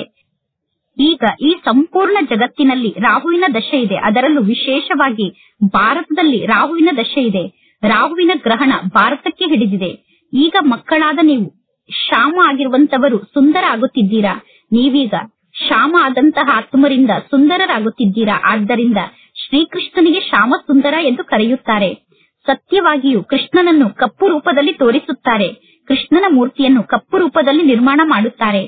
ಈಗ ಈ ಸಂಪೂರ್ಣ ಜಗತ್ತಿನಲ್ಲಿ ರಾಹುವಿನ ದಶೆ ಇದೆ ಅದರಲ್ಲೂ ವಿಶೇಷವಾಗಿ ಭಾರತದಲ್ಲಿ ರಾಹುವಿನ ದಶೆ ಇದೆ ರಾಹುವಿನ ಗ್ರಹಣ ಭಾರತಕ್ಕೆ ಹಿಡಿದಿದೆ ಈಗ ಮಕ್ಕಳಾದ ನೀವು ಶ್ಯಾಮ ಆಗಿರುವಂತವರು ಸುಂದರ ಆಗುತ್ತಿದ್ದೀರಾ ನೀವೀಗ ಶ್ಯಾಮ ಆದಂತಹ ಆತ್ಮರಿಂದ ಸುಂದರರಾಗುತ್ತಿದ್ದೀರಾ ಆದ್ದರಿಂದ ಶ್ರೀಕೃಷ್ಣನಿಗೆ ಶ್ಯಾಮ ಸುಂದರ ಎಂದು ಕರೆಯುತ್ತಾರೆ ಸತ್ಯವಾಗಿಯೂ ಕೃಷ್ಣನನ್ನು ಕಪ್ಪು ರೂಪದಲ್ಲಿ ತೋರಿಸುತ್ತಾರೆ ಕೃಷ್ಣನ ಮೂರ್ತಿಯನ್ನು ಕಪ್ಪು ರೂಪದಲ್ಲಿ ನಿರ್ಮಾಣ ಮಾಡುತ್ತಾರೆ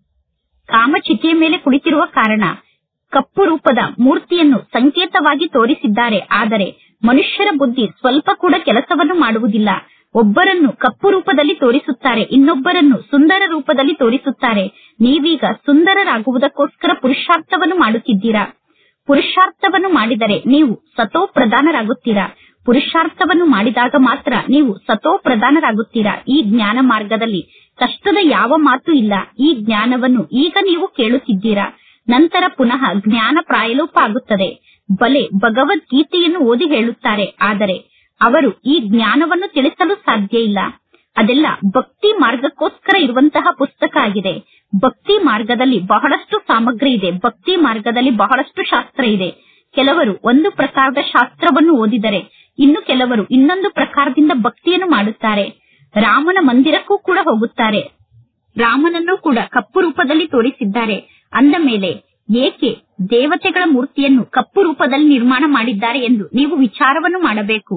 ಕಾಮಚಿತೆಯ ಮೇಲೆ ಕುಳಿತಿರುವ ಕಾರಣ ಕಪ್ಪು ರೂಪದ ಮೂರ್ತಿಯನ್ನು ಸಂಕೇತವಾಗಿ ತೋರಿಸಿದ್ದಾರೆ ಆದರೆ ಮನುಷ್ಯರ ಬುದ್ಧಿ ಸ್ವಲ್ಪ ಕೂಡ ಕೆಲಸವನ್ನು ಮಾಡುವುದಿಲ್ಲ ಒಬ್ಬರನ್ನು ಕಪ್ಪು ರೂಪದಲ್ಲಿ ತೋರಿಸುತ್ತಾರೆ ಇನ್ನೊಬ್ಬರನ್ನು ಸುಂದರ ರೂಪದಲ್ಲಿ ತೋರಿಸುತ್ತಾರೆ ನೀವೀಗ ಸುಂದರರಾಗುವುದಕ್ಕೋಸ್ಕರ ಪುರುಷಾರ್ಥವನ್ನು ಮಾಡುತ್ತಿದ್ದೀರಾ ಪುರುಷಾರ್ಥವನ್ನು ಮಾಡಿದರೆ ನೀವು ಸತೋ ಪ್ರಧಾನರಾಗುತ್ತೀರಾ ಪುರುಷಾರ್ಥವನ್ನು ಮಾಡಿದಾಗ ಮಾತ್ರ ನೀವು ಸತೋ ಪ್ರಧಾನರಾಗುತ್ತೀರಾ ಈ ಜ್ಞಾನ ಮಾರ್ಗದಲ್ಲಿ ಕಷ್ಟದ ಯಾವ ಮಾತು ಇಲ್ಲ ಈ ಜ್ಞಾನವನ್ನು ಈಗ ನೀವು ಕೇಳುತ್ತಿದ್ದೀರಾ ನಂತರ ಪುನಃ ಜ್ಞಾನ ಪ್ರಾಯಲೋಪ ಆಗುತ್ತದೆ ಬಲೆ ಭಗವದ್ಗೀತೆಯನ್ನು ಓದಿ ಹೇಳುತ್ತಾರೆ ಆದರೆ ಅವರು ಈ ಜ್ಞಾನವನ್ನು ತಿಳಿಸಲು ಸಾಧ್ಯ ಇಲ್ಲ ಅದೆಲ್ಲ ಭಕ್ತಿ ಮಾರ್ಗಕ್ಕೋಸ್ಕರ ಇರುವಂತಹ ಪುಸ್ತಕ ಆಗಿದೆ ಭಕ್ತಿ ಮಾರ್ಗದಲ್ಲಿ ಬಹಳಷ್ಟು ಸಾಮಗ್ರಿ ಇದೆ ಭಕ್ತಿ ಮಾರ್ಗದಲ್ಲಿ ಬಹಳಷ್ಟು ಶಾಸ್ತ್ರ ಇದೆ ಕೆಲವರು ಒಂದು ಪ್ರಕಾರದ ಶಾಸ್ತ್ರವನ್ನು ಓದಿದರೆ ಇನ್ನು ಕೆಲವರು ಇನ್ನೊಂದು ಪ್ರಕಾರದಿಂದ ಭಕ್ತಿಯನ್ನು ಮಾಡುತ್ತಾರೆ ರಾಮನ ಮಂದಿರಕ್ಕೂ ಕೂಡ ಹೋಗುತ್ತಾರೆ ರಾಮನನ್ನು ಕೂಡ ಕಪ್ಪು ರೂಪದಲ್ಲಿ ತೋರಿಸಿದ್ದಾರೆ ಅಂದ ಮೇಲೆ ಏಕೆ ದೇವತೆಗಳ ಮೂರ್ತಿಯನ್ನು ಕಪ್ಪು ರೂಪದಲ್ಲಿ ನಿರ್ಮಾಣ ಮಾಡಿದ್ದಾರೆ ಎಂದು ನೀವು ವಿಚಾರವನ್ನು ಮಾಡಬೇಕು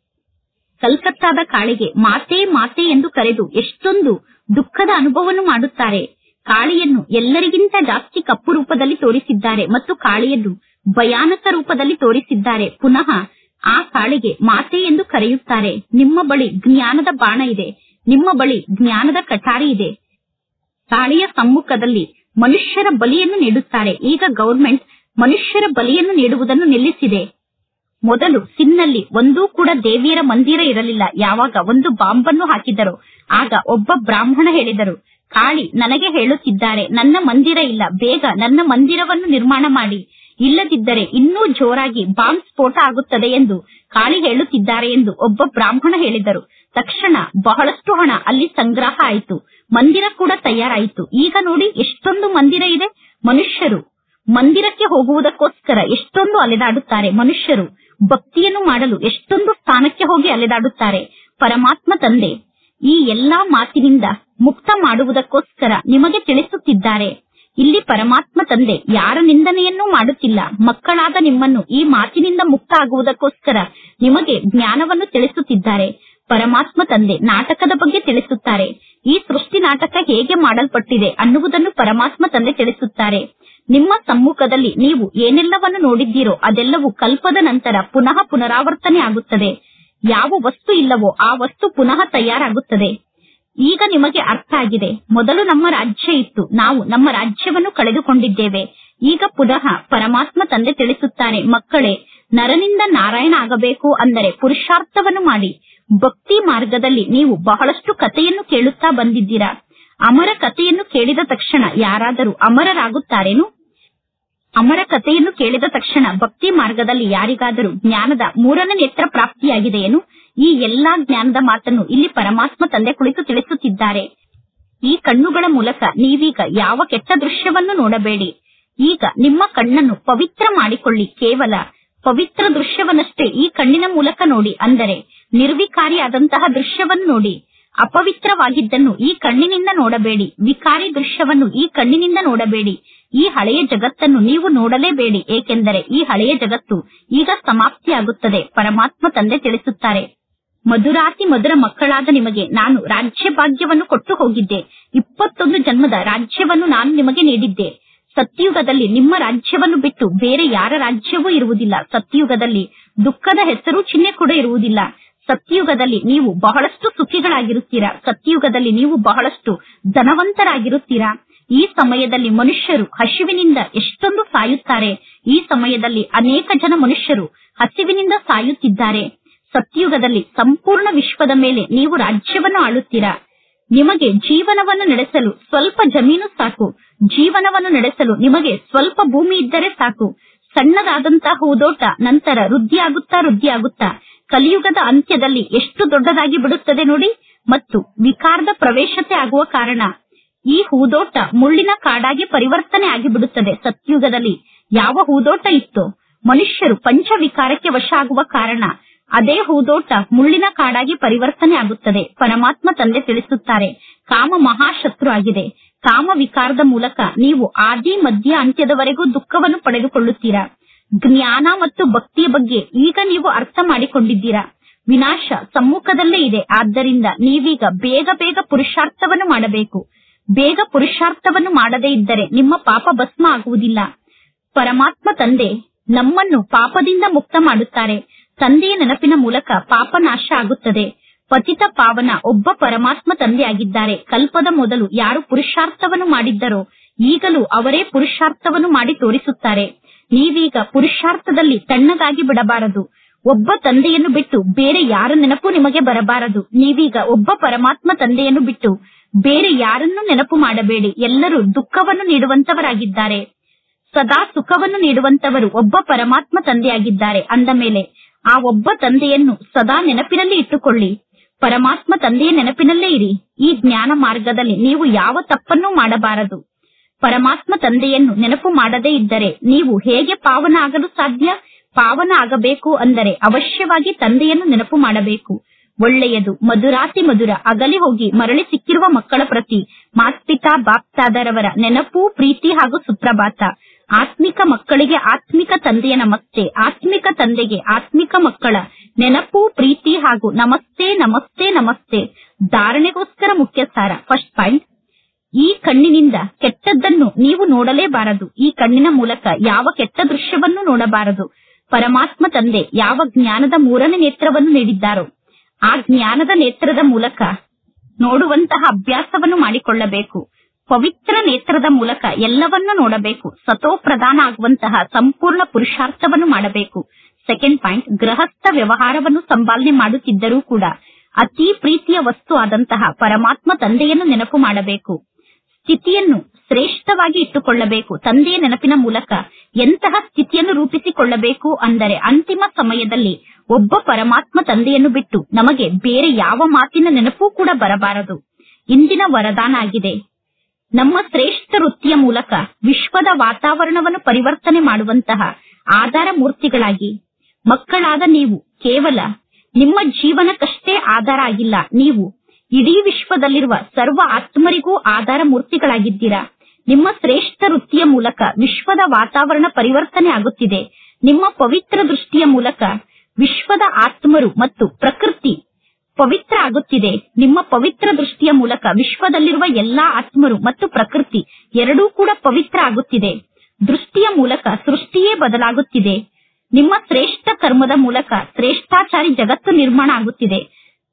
ಕಲ್ಕತ್ತಾದ ಕಾಳಿಗೆ ಮಾತೆ ಮಾತೆ ಎಂದು ಕರೆದು ಎಷ್ಟೊಂದು ದುಃಖದ ಅನುಭವವನ್ನು ಮಾಡುತ್ತಾರೆ ಕಾಳಿಯನ್ನು ಎಲ್ಲರಿಗಿಂತ ಜಾಸ್ತಿ ಕಪ್ಪು ರೂಪದಲ್ಲಿ ತೋರಿಸಿದ್ದಾರೆ ಮತ್ತು ಕಾಳಿಯನ್ನು ಭಯಾನಕ ರೂಪದಲ್ಲಿ ತೋರಿಸಿದ್ದಾರೆ ಪುನಃ ಆ ಕಾಳಿಗೆ ಮಾತೆ ಎಂದು ಕರೆಯುತ್ತಾರೆ ನಿಮ್ಮ ಬಳಿ ಜ್ಞಾನದ ಬಾಣ ಇದೆ ನಿಮ್ಮ ಬಳಿ ಜ್ಞಾನದ ಕಟಾರಿ ಇದೆ ಕಾಳಿಯ ಸಮ್ಮುಖದಲ್ಲಿ ಮನುಷ್ಯರ ಬಲಿಯನ್ನು ನೀಡುತ್ತಾರೆ ಈಗ ಗೌರ್ಮೆಂಟ್ ಮನುಷ್ಯರ ಬಲಿಯನ್ನು ನೀಡುವುದನ್ನು ನಿಲ್ಲಿಸಿದೆ ಮೊದಲು ಸಿನ್ನಲ್ಲಿ ಒಂದೂ ಕೂಡ ದೇವಿಯರ ಮಂದಿರ ಇರಲಿಲ್ಲ ಯಾವಾಗ ಒಂದು ಬಾಂಬನ್ನು ಹಾಕಿದರು ಆಗ ಒಬ್ಬ ಬ್ರಾಹ್ಮಣ ಹೇಳಿದರು ಕಾಳಿ ನನಗೆ ಹೇಳುತ್ತಿದ್ದಾರೆ ನನ್ನ ಮಂದಿರ ಇಲ್ಲ ಬೇಗ ನನ್ನ ಮಂದಿರವನ್ನು ನಿರ್ಮಾಣ ಮಾಡಿ ಇಲ್ಲದಿದ್ದರೆ ಇನ್ನೂ ಜೋರಾಗಿ ಬಾಂಬ್ ಸ್ಫೋಟ ಆಗುತ್ತದೆ ಎಂದು ಕಾಳಿ ಹೇಳುತ್ತಿದ್ದಾರೆ ಎಂದು ಒಬ್ಬ ಬ್ರಾಹ್ಮಣ ಹೇಳಿದರು ತಕ್ಷಣ ಬಹಳಷ್ಟು ಹಣ ಅಲ್ಲಿ ಸಂಗ್ರಹ ಆಯಿತು ಮಂದಿರ ಕೂಡ ತಯಾರಾಯಿತು ಈಗ ನೋಡಿ ಎಷ್ಟೊಂದು ಮಂದಿರ ಇದೆ ಮನುಷ್ಯರು ಮಂದಿರಕ್ಕೆ ಹೋಗುವುದಕ್ಕೋಸ್ಕರ ಎಷ್ಟೊಂದು ಅಲೆದಾಡುತ್ತಾರೆ ಮನುಷ್ಯರು ಭಕ್ತಿಯನ್ನು ಮಾಡಲು ಎಷ್ಟೊಂದು ಸ್ಥಾನಕ್ಕೆ ಹೋಗಿ ಅಲೆದಾಡುತ್ತಾರೆ ಪರಮಾತ್ಮ ತಂದೆ ಈ ಎಲ್ಲಾ ಮಾತಿನಿಂದ ಮುಕ್ತ ಮಾಡುವುದಕ್ಕೋಸ್ಕರ ನಿಮಗೆ ತಿಳಿಸುತ್ತಿದ್ದಾರೆ ಇಲ್ಲಿ ಪರಮಾತ್ಮ ತಂದೆ ಯಾರ ನಿಂದನೆಯನ್ನೂ ಮಾಡುತ್ತಿಲ್ಲ ಮಕ್ಕಳಾದ ನಿಮ್ಮನ್ನು ಈ ಮಾತಿನಿಂದ ಮುಕ್ತ ಆಗುವುದಕ್ಕೋಸ್ಕರ ನಿಮಗೆ ಜ್ಞಾನವನ್ನು ತಿಳಿಸುತ್ತಿದ್ದಾರೆ ಪರಮಾತ್ಮ ತಂದೆ ನಾಟಕದ ಬಗ್ಗೆ ತಿಳಿಸುತ್ತಾರೆ ಈ ಸೃಷ್ಟಿ ನಾಟಕ ಹೇಗೆ ಮಾಡಲ್ಪಟ್ಟಿದೆ ಅನ್ನುವುದನ್ನು ಪರಮಾತ್ಮ ತಂದೆ ತಿಳಿಸುತ್ತಾರೆ ನಿಮ್ಮ ಸಮ್ಮುಖದಲ್ಲಿ ನೀವು ಏನೆಲ್ಲವನ್ನು ನೋಡಿದ್ದೀರೋ ಅದೆಲ್ಲವೂ ಕಲ್ಪದ ನಂತರ ಪುನಃ ಪುನರಾವರ್ತನೆ ಆಗುತ್ತದೆ ಯಾವ ವಸ್ತು ಇಲ್ಲವೋ ಆ ವಸ್ತು ಪುನಃ ತಯಾರಾಗುತ್ತದೆ ಈಗ ನಿಮಗೆ ಅರ್ಥ ಆಗಿದೆ ಮೊದಲು ನಮ್ಮ ರಾಜ್ಯ ಇತ್ತು ನಾವು ನಮ್ಮ ರಾಜ್ಯವನ್ನು ಕಳೆದುಕೊಂಡಿದ್ದೇವೆ ಈಗ ಪುನಃ ಪರಮಾತ್ಮ ತಂದೆ ತಿಳಿಸುತ್ತಾರೆ ಮಕ್ಕಳೇ ನರನಿಂದ ನಾರಾಯಣ ಆಗಬೇಕು ಅಂದರೆ ಪುರುಷಾರ್ಥವನ್ನು ಮಾಡಿ ಭಕ್ತಿ ಮಾರ್ಗದಲ್ಲಿ ನೀವು ಬಹಳಷ್ಟು ಕಥೆಯನ್ನು ಕೇಳುತ್ತಾ ಬಂದಿದ್ದೀರಾ ಅಮರ ಕಥೆಯನ್ನು ಕೇಳಿದ ತಕ್ಷಣ ಯಾರಾದರೂ ಅಮರರಾಗುತ್ತಾರೇನು ಅಮರ ಕಥೆಯನ್ನು ಕೇಳಿದ ತಕ್ಷಣ ಭಕ್ತಿ ಮಾರ್ಗದಲ್ಲಿ ಯಾರಿಗಾದರೂ ಜ್ಞಾನದ ಮೂರನೇ ನೇತ್ರ ಪ್ರಾಪ್ತಿಯಾಗಿದೆಯೇನು ಈ ಎಲ್ಲಾ ಜ್ಞಾನದ ಮಾತನ್ನು ಇಲ್ಲಿ ಪರಮಾತ್ಮ ತಂದೆ ಕುಳಿತು ತಿಳಿಸುತ್ತಿದ್ದಾರೆ ಈ ಕಣ್ಣುಗಳ ಮೂಲಕ ನೀವೀಗ ಯಾವ ಕೆಟ್ಟ ದೃಶ್ಯವನ್ನು ನೋಡಬೇಡಿ ಈಗ ನಿಮ್ಮ ಕಣ್ಣನ್ನು ಪವಿತ್ರ ಮಾಡಿಕೊಳ್ಳಿ ಕೇವಲ ಪವಿತ್ರ ದೃಶ್ಯವನ್ನಷ್ಟೇ ಈ ಕಣ್ಣಿನ ಮೂಲಕ ನೋಡಿ ಅಂದರೆ ನಿರ್ವಿಕಾರಿಯಾದಂತಹ ದೃಶ್ಯವನ್ನು ನೋಡಿ ಅಪವಿತ್ರವಾಗಿದ್ದನ್ನು ಈ ಕಣ್ಣಿನಿಂದ ನೋಡಬೇಡಿ ವಿಕಾರಿ ದೃಶ್ಯವನ್ನು ಈ ಕಣ್ಣಿನಿಂದ ನೋಡಬೇಡಿ ಈ ಹಳೆಯ ಜಗತ್ತನ್ನು ನೀವು ನೋಡಲೇಬೇಡಿ ಏಕೆಂದರೆ ಈ ಹಳೆಯ ಜಗತ್ತು ಈಗ ಸಮಾಪ್ತಿಯಾಗುತ್ತದೆ ಪರಮಾತ್ಮ ತಂದೆ ತಿಳಿಸುತ್ತಾರೆ ಮಧುರಾತಿ ಮಧುರ ಮಕ್ಕಳಾದ ನಿಮಗೆ ನಾನು ರಾಜ್ಯ ಭಾಗ್ಯವನ್ನು ಕೊಟ್ಟು ಹೋಗಿದ್ದೆ ಇಪ್ಪತ್ತೊಂದು ಜನ್ಮದ ರಾಜ್ಯವನ್ನು ನಾನು ನಿಮಗೆ ನೀಡಿದ್ದೆ ಸತ್ಯುಗದಲ್ಲಿ ನಿಮ್ಮ ರಾಜ್ಯವನ್ನು ಬಿಟ್ಟು ಬೇರೆ ಯಾರ ರಾಜ್ಯವೂ ಇರುವುದಿಲ್ಲ ಸತ್ಯುಗದಲ್ಲಿ ದುಃಖದ ಹೆಸರು ಚಿಹ್ನೆ ಕೂಡ ಇರುವುದಿಲ್ಲ ಸತ್ಯುಗದಲ್ಲಿ ನೀವು ಬಹಳಷ್ಟು ಸುಖಿಗಳಾಗಿರುತ್ತೀರಾ ಸತ್ಯುಗದಲ್ಲಿ ನೀವು ಬಹಳಷ್ಟು ಧನವಂತರಾಗಿರುತ್ತೀರಾ ಈ ಸಮಯದಲ್ಲಿ ಮನುಷ್ಯರು ಹಸಿವಿನಿಂದ ಎಷ್ಟೊಂದು ಸಾಯುತ್ತಾರೆ ಈ ಸಮಯದಲ್ಲಿ ಅನೇಕ ಜನ ಮನುಷ್ಯರು ಹಸಿವಿನಿಂದ ಸಾಯುತ್ತಿದ್ದಾರೆ ಸತ್ಯುಗದಲ್ಲಿ ಸಂಪೂರ್ಣ ವಿಶ್ವದ ಮೇಲೆ ನೀವು ರಾಜ್ಯವನ್ನು ಆಳುತ್ತೀರಾ ನಿಮಗೆ ಜೀವನವನ್ನು ನಡೆಸಲು ಸ್ವಲ್ಪ ಜಮೀನು ಸಾಕು ಜೀವನವನ್ನು ನಡೆಸಲು ನಿಮಗೆ ಸ್ವಲ್ಪ ಭೂಮಿ ಇದ್ದರೆ ಸಾಕು ಸಣ್ಣದಾದಂತಹ ಹೂದೋಟ ನಂತರ ವೃದ್ಧಿಯಾಗುತ್ತಾ ವೃದ್ಧಿಯಾಗುತ್ತಾ ಕಲಿಯುಗದ ಅಂತ್ಯದಲ್ಲಿ ಎಷ್ಟು ದೊಡ್ಡದಾಗಿ ಬಿಡುತ್ತದೆ ನೋಡಿ ಮತ್ತು ವಿಕಾರದ ಪ್ರವೇಶತೆ ಆಗುವ ಕಾರಣ ಈ ಹೂದೋಟ ಮುಳ್ಳಿನ ಕಾಡಾಗಿ ಪರಿವರ್ತನೆ ಆಗಿಬಿಡುತ್ತದೆ ಸತ್ಯುಗದಲ್ಲಿ ಯಾವ ಹೂದೋಟ ಇತ್ತೋ ಮನುಷ್ಯರು ಪಂಚವಿಕಾರಕ್ಕೆ ವಶ ಆಗುವ ಕಾರಣ ಅದೇ ಹೂದೋಟ ಮುಳ್ಳಿನ ಕಾಡಾಗಿ ಪರಿವರ್ತನೆ ಆಗುತ್ತದೆ ಪರಮಾತ್ಮ ತಂದೆ ತಿಳಿಸುತ್ತಾರೆ ಕಾಮ ಮಹಾಶತ್ರು ಆಗಿದೆ ಕಾಮ ವಿಕಾರದ ಮೂಲಕ ನೀವು ಆದಿ ಮಧ್ಯ ಅಂತ್ಯದವರೆಗೂ ದುಃಖವನ್ನು ಪಡೆದುಕೊಳ್ಳುತ್ತೀರಾ ಜ್ಞಾನ ಮತ್ತು ಭಕ್ತಿಯ ಬಗ್ಗೆ ಈಗ ನೀವು ಅರ್ಥ ಮಾಡಿಕೊಂಡಿದ್ದೀರಾ ವಿನಾಶ ಸಮ್ಮುಖದಲ್ಲೇ ಇದೆ ಆದ್ದರಿಂದ ನೀವೀಗ ಬೇಗ ಬೇಗ ಪುರುಷಾರ್ಥವನ್ನು ಮಾಡಬೇಕು ಬೇಗ ಪುರುಷಾರ್ಥವನ್ನು ಮಾಡದೇ ಇದ್ದರೆ ನಿಮ್ಮ ಪಾಪ ಭಸ್ಮ ಆಗುವುದಿಲ್ಲ ಪರಮಾತ್ಮ ತಂದೆ ನಮ್ಮನ್ನು ಪಾಪದಿಂದ ಮುಕ್ತ ಮಾಡುತ್ತಾರೆ ತಂದೆಯ ನೆನಪಿನ ಮೂಲಕ ಪಾಪ ನಾಶ ಆಗುತ್ತದೆ ಪತಿತ ಪಾವನ ಒಬ್ಬ ಪರಮಾತ್ಮ ತಂದೆಯಾಗಿದ್ದಾರೆ ಕಲ್ಪದ ಮೊದಲು ಯಾರು ಪುರುಷಾರ್ಥವನ್ನು ಮಾಡಿದ್ದರೋ ಈಗಲೂ ಅವರೇ ಪುರುಷಾರ್ಥವನ್ನು ಮಾಡಿ ತೋರಿಸುತ್ತಾರೆ ನೀವೀಗ ಪುರುಷಾರ್ಥದಲ್ಲಿ ತಣ್ಣಗಾಗಿ ಬಿಡಬಾರದು ಒಬ್ಬ ತಂದೆಯನ್ನು ಬಿಟ್ಟು ಬೇರೆ ಯಾರ ನೆನಪು ನಿಮಗೆ ಬರಬಾರದು ನೀವೀಗ ಒಬ್ಬ ಪರಮಾತ್ಮ ತಂದೆಯನ್ನು ಬಿಟ್ಟು ಬೇರೆ ಯಾರನ್ನೂ ನೆನಪು ಮಾಡಬೇಡಿ ಎಲ್ಲರೂ ದುಃಖವನ್ನು ನೀಡುವಂತವರಾಗಿದ್ದಾರೆ ಸದಾ ಸುಖವನ್ನು ನೀಡುವಂತವರು ಒಬ್ಬ ಪರಮಾತ್ಮ ತಂದೆಯಾಗಿದ್ದಾರೆ ಅಂದ ಮೇಲೆ ಆ ಒಬ್ಬ ತಂದೆಯನ್ನು ಸದಾ ನೆನಪಿನಲ್ಲಿ ಇಟ್ಟುಕೊಳ್ಳಿ ಪರಮಾತ್ಮ ತಂದೆಯ ನೆನಪಿನಲ್ಲೇ ಇರಿ ಈ ಜ್ಞಾನ ಮಾರ್ಗದಲ್ಲಿ ನೀವು ಯಾವ ತಪ್ಪನ್ನೂ ಮಾಡಬಾರದು ಪರಮಾತ್ಮ ತಂದೆಯನ್ನು ನೆನಪು ಮಾಡದೇ ಇದ್ದರೆ ನೀವು ಹೇಗೆ ಪಾವನ ಆಗಲು ಸಾಧ್ಯ ಪಾವನ ಆಗಬೇಕು ಅಂದರೆ ಅವಶ್ಯವಾಗಿ ತಂದೆಯನ್ನು ನೆನಪು ಮಾಡಬೇಕು ಒಳ್ಳೆಯದು ಮಧುರಾತಿ ಮಧುರ ಅಗಲಿ ಹೋಗಿ ಮರಳಿ ಸಿಕ್ಕಿರುವ ಮಕ್ಕಳ ಪ್ರತಿ ಮಾತ್ಪಿತಾ ಬಾಪ್ತಾದರವರ ನೆನಪು ಪ್ರೀತಿ ಹಾಗೂ ಸುಪ್ರಭಾತ ಆತ್ಮಿಕ ಮಕ್ಕಳಿಗೆ ಆತ್ಮಿಕ ತಂದೆಯ ನಮಸ್ತೆ ಆತ್ಮಿಕ ತಂದೆಗೆ ಆತ್ಮಿಕ ಮಕ್ಕಳ ನೆನಪು ಪ್ರೀತಿ ಹಾಗೂ ನಮಸ್ತೆ ನಮಸ್ತೆ ನಮಸ್ತೆ ಧಾರಣೆಗೋಸ್ಕರ ಮುಖ್ಯ ಸಾರ ಫಸ್ಟ್ ಪಾಯಿಂಟ್ ಈ ಕಣ್ಣಿನಿಂದ ಕೆಟ್ಟದ್ದನ್ನು ನೀವು ನೋಡಲೇಬಾರದು ಈ ಕಣ್ಣಿನ ಮೂಲಕ ಯಾವ ಕೆಟ್ಟ ದೃಶ್ಯವನ್ನು ನೋಡಬಾರದು ಪರಮಾತ್ಮ ತಂದೆ ಯಾವ ಜ್ಞಾನದ ಮೂರನೇ ನೇತ್ರವನ್ನು ನೀಡಿದ್ದಾರೋ ಆ ಜ್ಞಾನದ ನೇತ್ರದ ಮೂಲಕ ನೋಡುವಂತಹ ಅಭ್ಯಾಸವನ್ನು ಮಾಡಿಕೊಳ್ಳಬೇಕು ಪವಿತ್ರ ನೇತ್ರದ ಮೂಲಕ ಎಲ್ಲವನ್ನೂ ನೋಡಬೇಕು ಸತೋ ಪ್ರಧಾನ ಆಗುವಂತಹ ಸಂಪೂರ್ಣ ಪುರುಷಾರ್ಥವನ್ನು ಮಾಡಬೇಕು ಸೆಕೆಂಡ್ ಪಾಯಿಂಟ್ ಗೃಹಸ್ಥ ವ್ಯವಹಾರವನ್ನು ಸಂಪಾಲನೆ ಮಾಡುತ್ತಿದ್ದರೂ ಕೂಡ ಅತಿ ಪ್ರೀತಿಯ ವಸ್ತು ಆದಂತಹ ಪರಮಾತ್ಮ ತಂದೆಯನ್ನು ನೆನಪು ಮಾಡಬೇಕು ಸ್ಥಿತಿಯನ್ನು ಶ್ರೇಷ್ಠವಾಗಿ ಇಟ್ಟುಕೊಳ್ಳಬೇಕು ತಂದೆಯ ನೆನಪಿನ ಮೂಲಕ ಎಂತಹ ಸ್ಥಿತಿಯನ್ನು ರೂಪಿಸಿಕೊಳ್ಳಬೇಕು ಅಂದರೆ ಅಂತಿಮ ಸಮಯದಲ್ಲಿ ಒಬ್ಬ ಪರಮಾತ್ಮ ತಂದೆಯನ್ನು ಬಿಟ್ಟು ನಮಗೆ ಬೇರೆ ಯಾವ ಮಾತಿನ ನೆನಪೂ ಕೂಡ ಬರಬಾರದು ಇಂದಿನ ವರದಾನ ಆಗಿದೆ ನಮ್ಮ ಶ್ರೇಷ್ಠ ವೃತ್ತಿಯ ಮೂಲಕ ವಿಶ್ವದ ವಾತಾವರಣವನ್ನು ಪರಿವರ್ತನೆ ಮಾಡುವಂತಹ ಆಧಾರ ಮೂರ್ತಿಗಳಾಗಿ ಮಕ್ಕಳಾದ ನೀವು ಕೇವಲ ನಿಮ್ಮ ಜೀವನಕ್ಕಷ್ಟೇ ಆಧಾರ ಆಗಿಲ್ಲ ನೀವು ಇಡೀ ವಿಶ್ವದಲ್ಲಿರುವ ಸರ್ವ ಆತ್ಮರಿಗೂ ಆಧಾರ ಮೂರ್ತಿಗಳಾಗಿದ್ದೀರಾ ನಿಮ್ಮ ಶ್ರೇಷ್ಠ ವೃತ್ತಿಯ ಮೂಲಕ ವಿಶ್ವದ ವಾತಾವರಣ ಪರಿವರ್ತನೆ ಆಗುತ್ತಿದೆ ನಿಮ್ಮ ಪವಿತ್ರ ದೃಷ್ಟಿಯ ಮೂಲಕ ವಿಶ್ವದ ಆತ್ಮರು ಮತ್ತು ಪ್ರಕೃತಿ ಪವಿತ್ರ ಆಗುತ್ತಿದೆ ನಿಮ್ಮ ಪವಿತ್ರ ದೃಷ್ಟಿಯ ಮೂಲಕ ವಿಶ್ವದಲ್ಲಿರುವ ಎಲ್ಲಾ ಆತ್ಮರು ಮತ್ತು ಪ್ರಕೃತಿ ಎರಡೂ ಕೂಡ ಪವಿತ್ರ ಆಗುತ್ತಿದೆ ದೃಷ್ಟಿಯ ಮೂಲಕ ಸೃಷ್ಟಿಯೇ ಬದಲಾಗುತ್ತಿದೆ ನಿಮ್ಮ ಶ್ರೇಷ್ಠ ಕರ್ಮದ ಮೂಲಕ ಶ್ರೇಷ್ಠಾಚಾರಿ ಜಗತ್ತು ನಿರ್ಮಾಣ ಆಗುತ್ತಿದೆ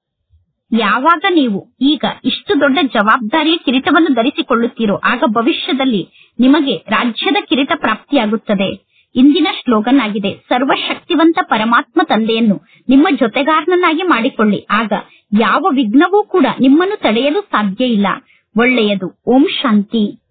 ಯಾವಾಗ ನೀವು ಈಗ ಇಷ್ಟು ದೊಡ್ಡ ಜವಾಬ್ದಾರಿಯ ಕಿರೀಟವನ್ನು ಧರಿಸಿಕೊಳ್ಳುತ್ತೀರೋ ಆಗ ಭವಿಷ್ಯದಲ್ಲಿ ನಿಮಗೆ ರಾಜ್ಯದ ಕಿರೀಟ ಪ್ರಾಪ್ತಿಯಾಗುತ್ತದೆ ಇಂದಿನ ಸ್ಲೋಗನ್ ಆಗಿದೆ ಸರ್ವಶಕ್ತಿವಂತ ಪರಮಾತ್ಮ ತಂದೆಯನ್ನು ನಿಮ್ಮ ಜೊತೆಗಾರನನ್ನಾಗಿ ಮಾಡಿಕೊಳ್ಳಿ ಆಗ ಯಾವ ವಿಘ್ನವೂ ಕೂಡ ನಿಮ್ಮನ್ನು ತಡೆಯಲು ಸಾಧ್ಯ ಇಲ್ಲ ಒಳ್ಳೆಯದು ಓಂ ಶಾಂತಿ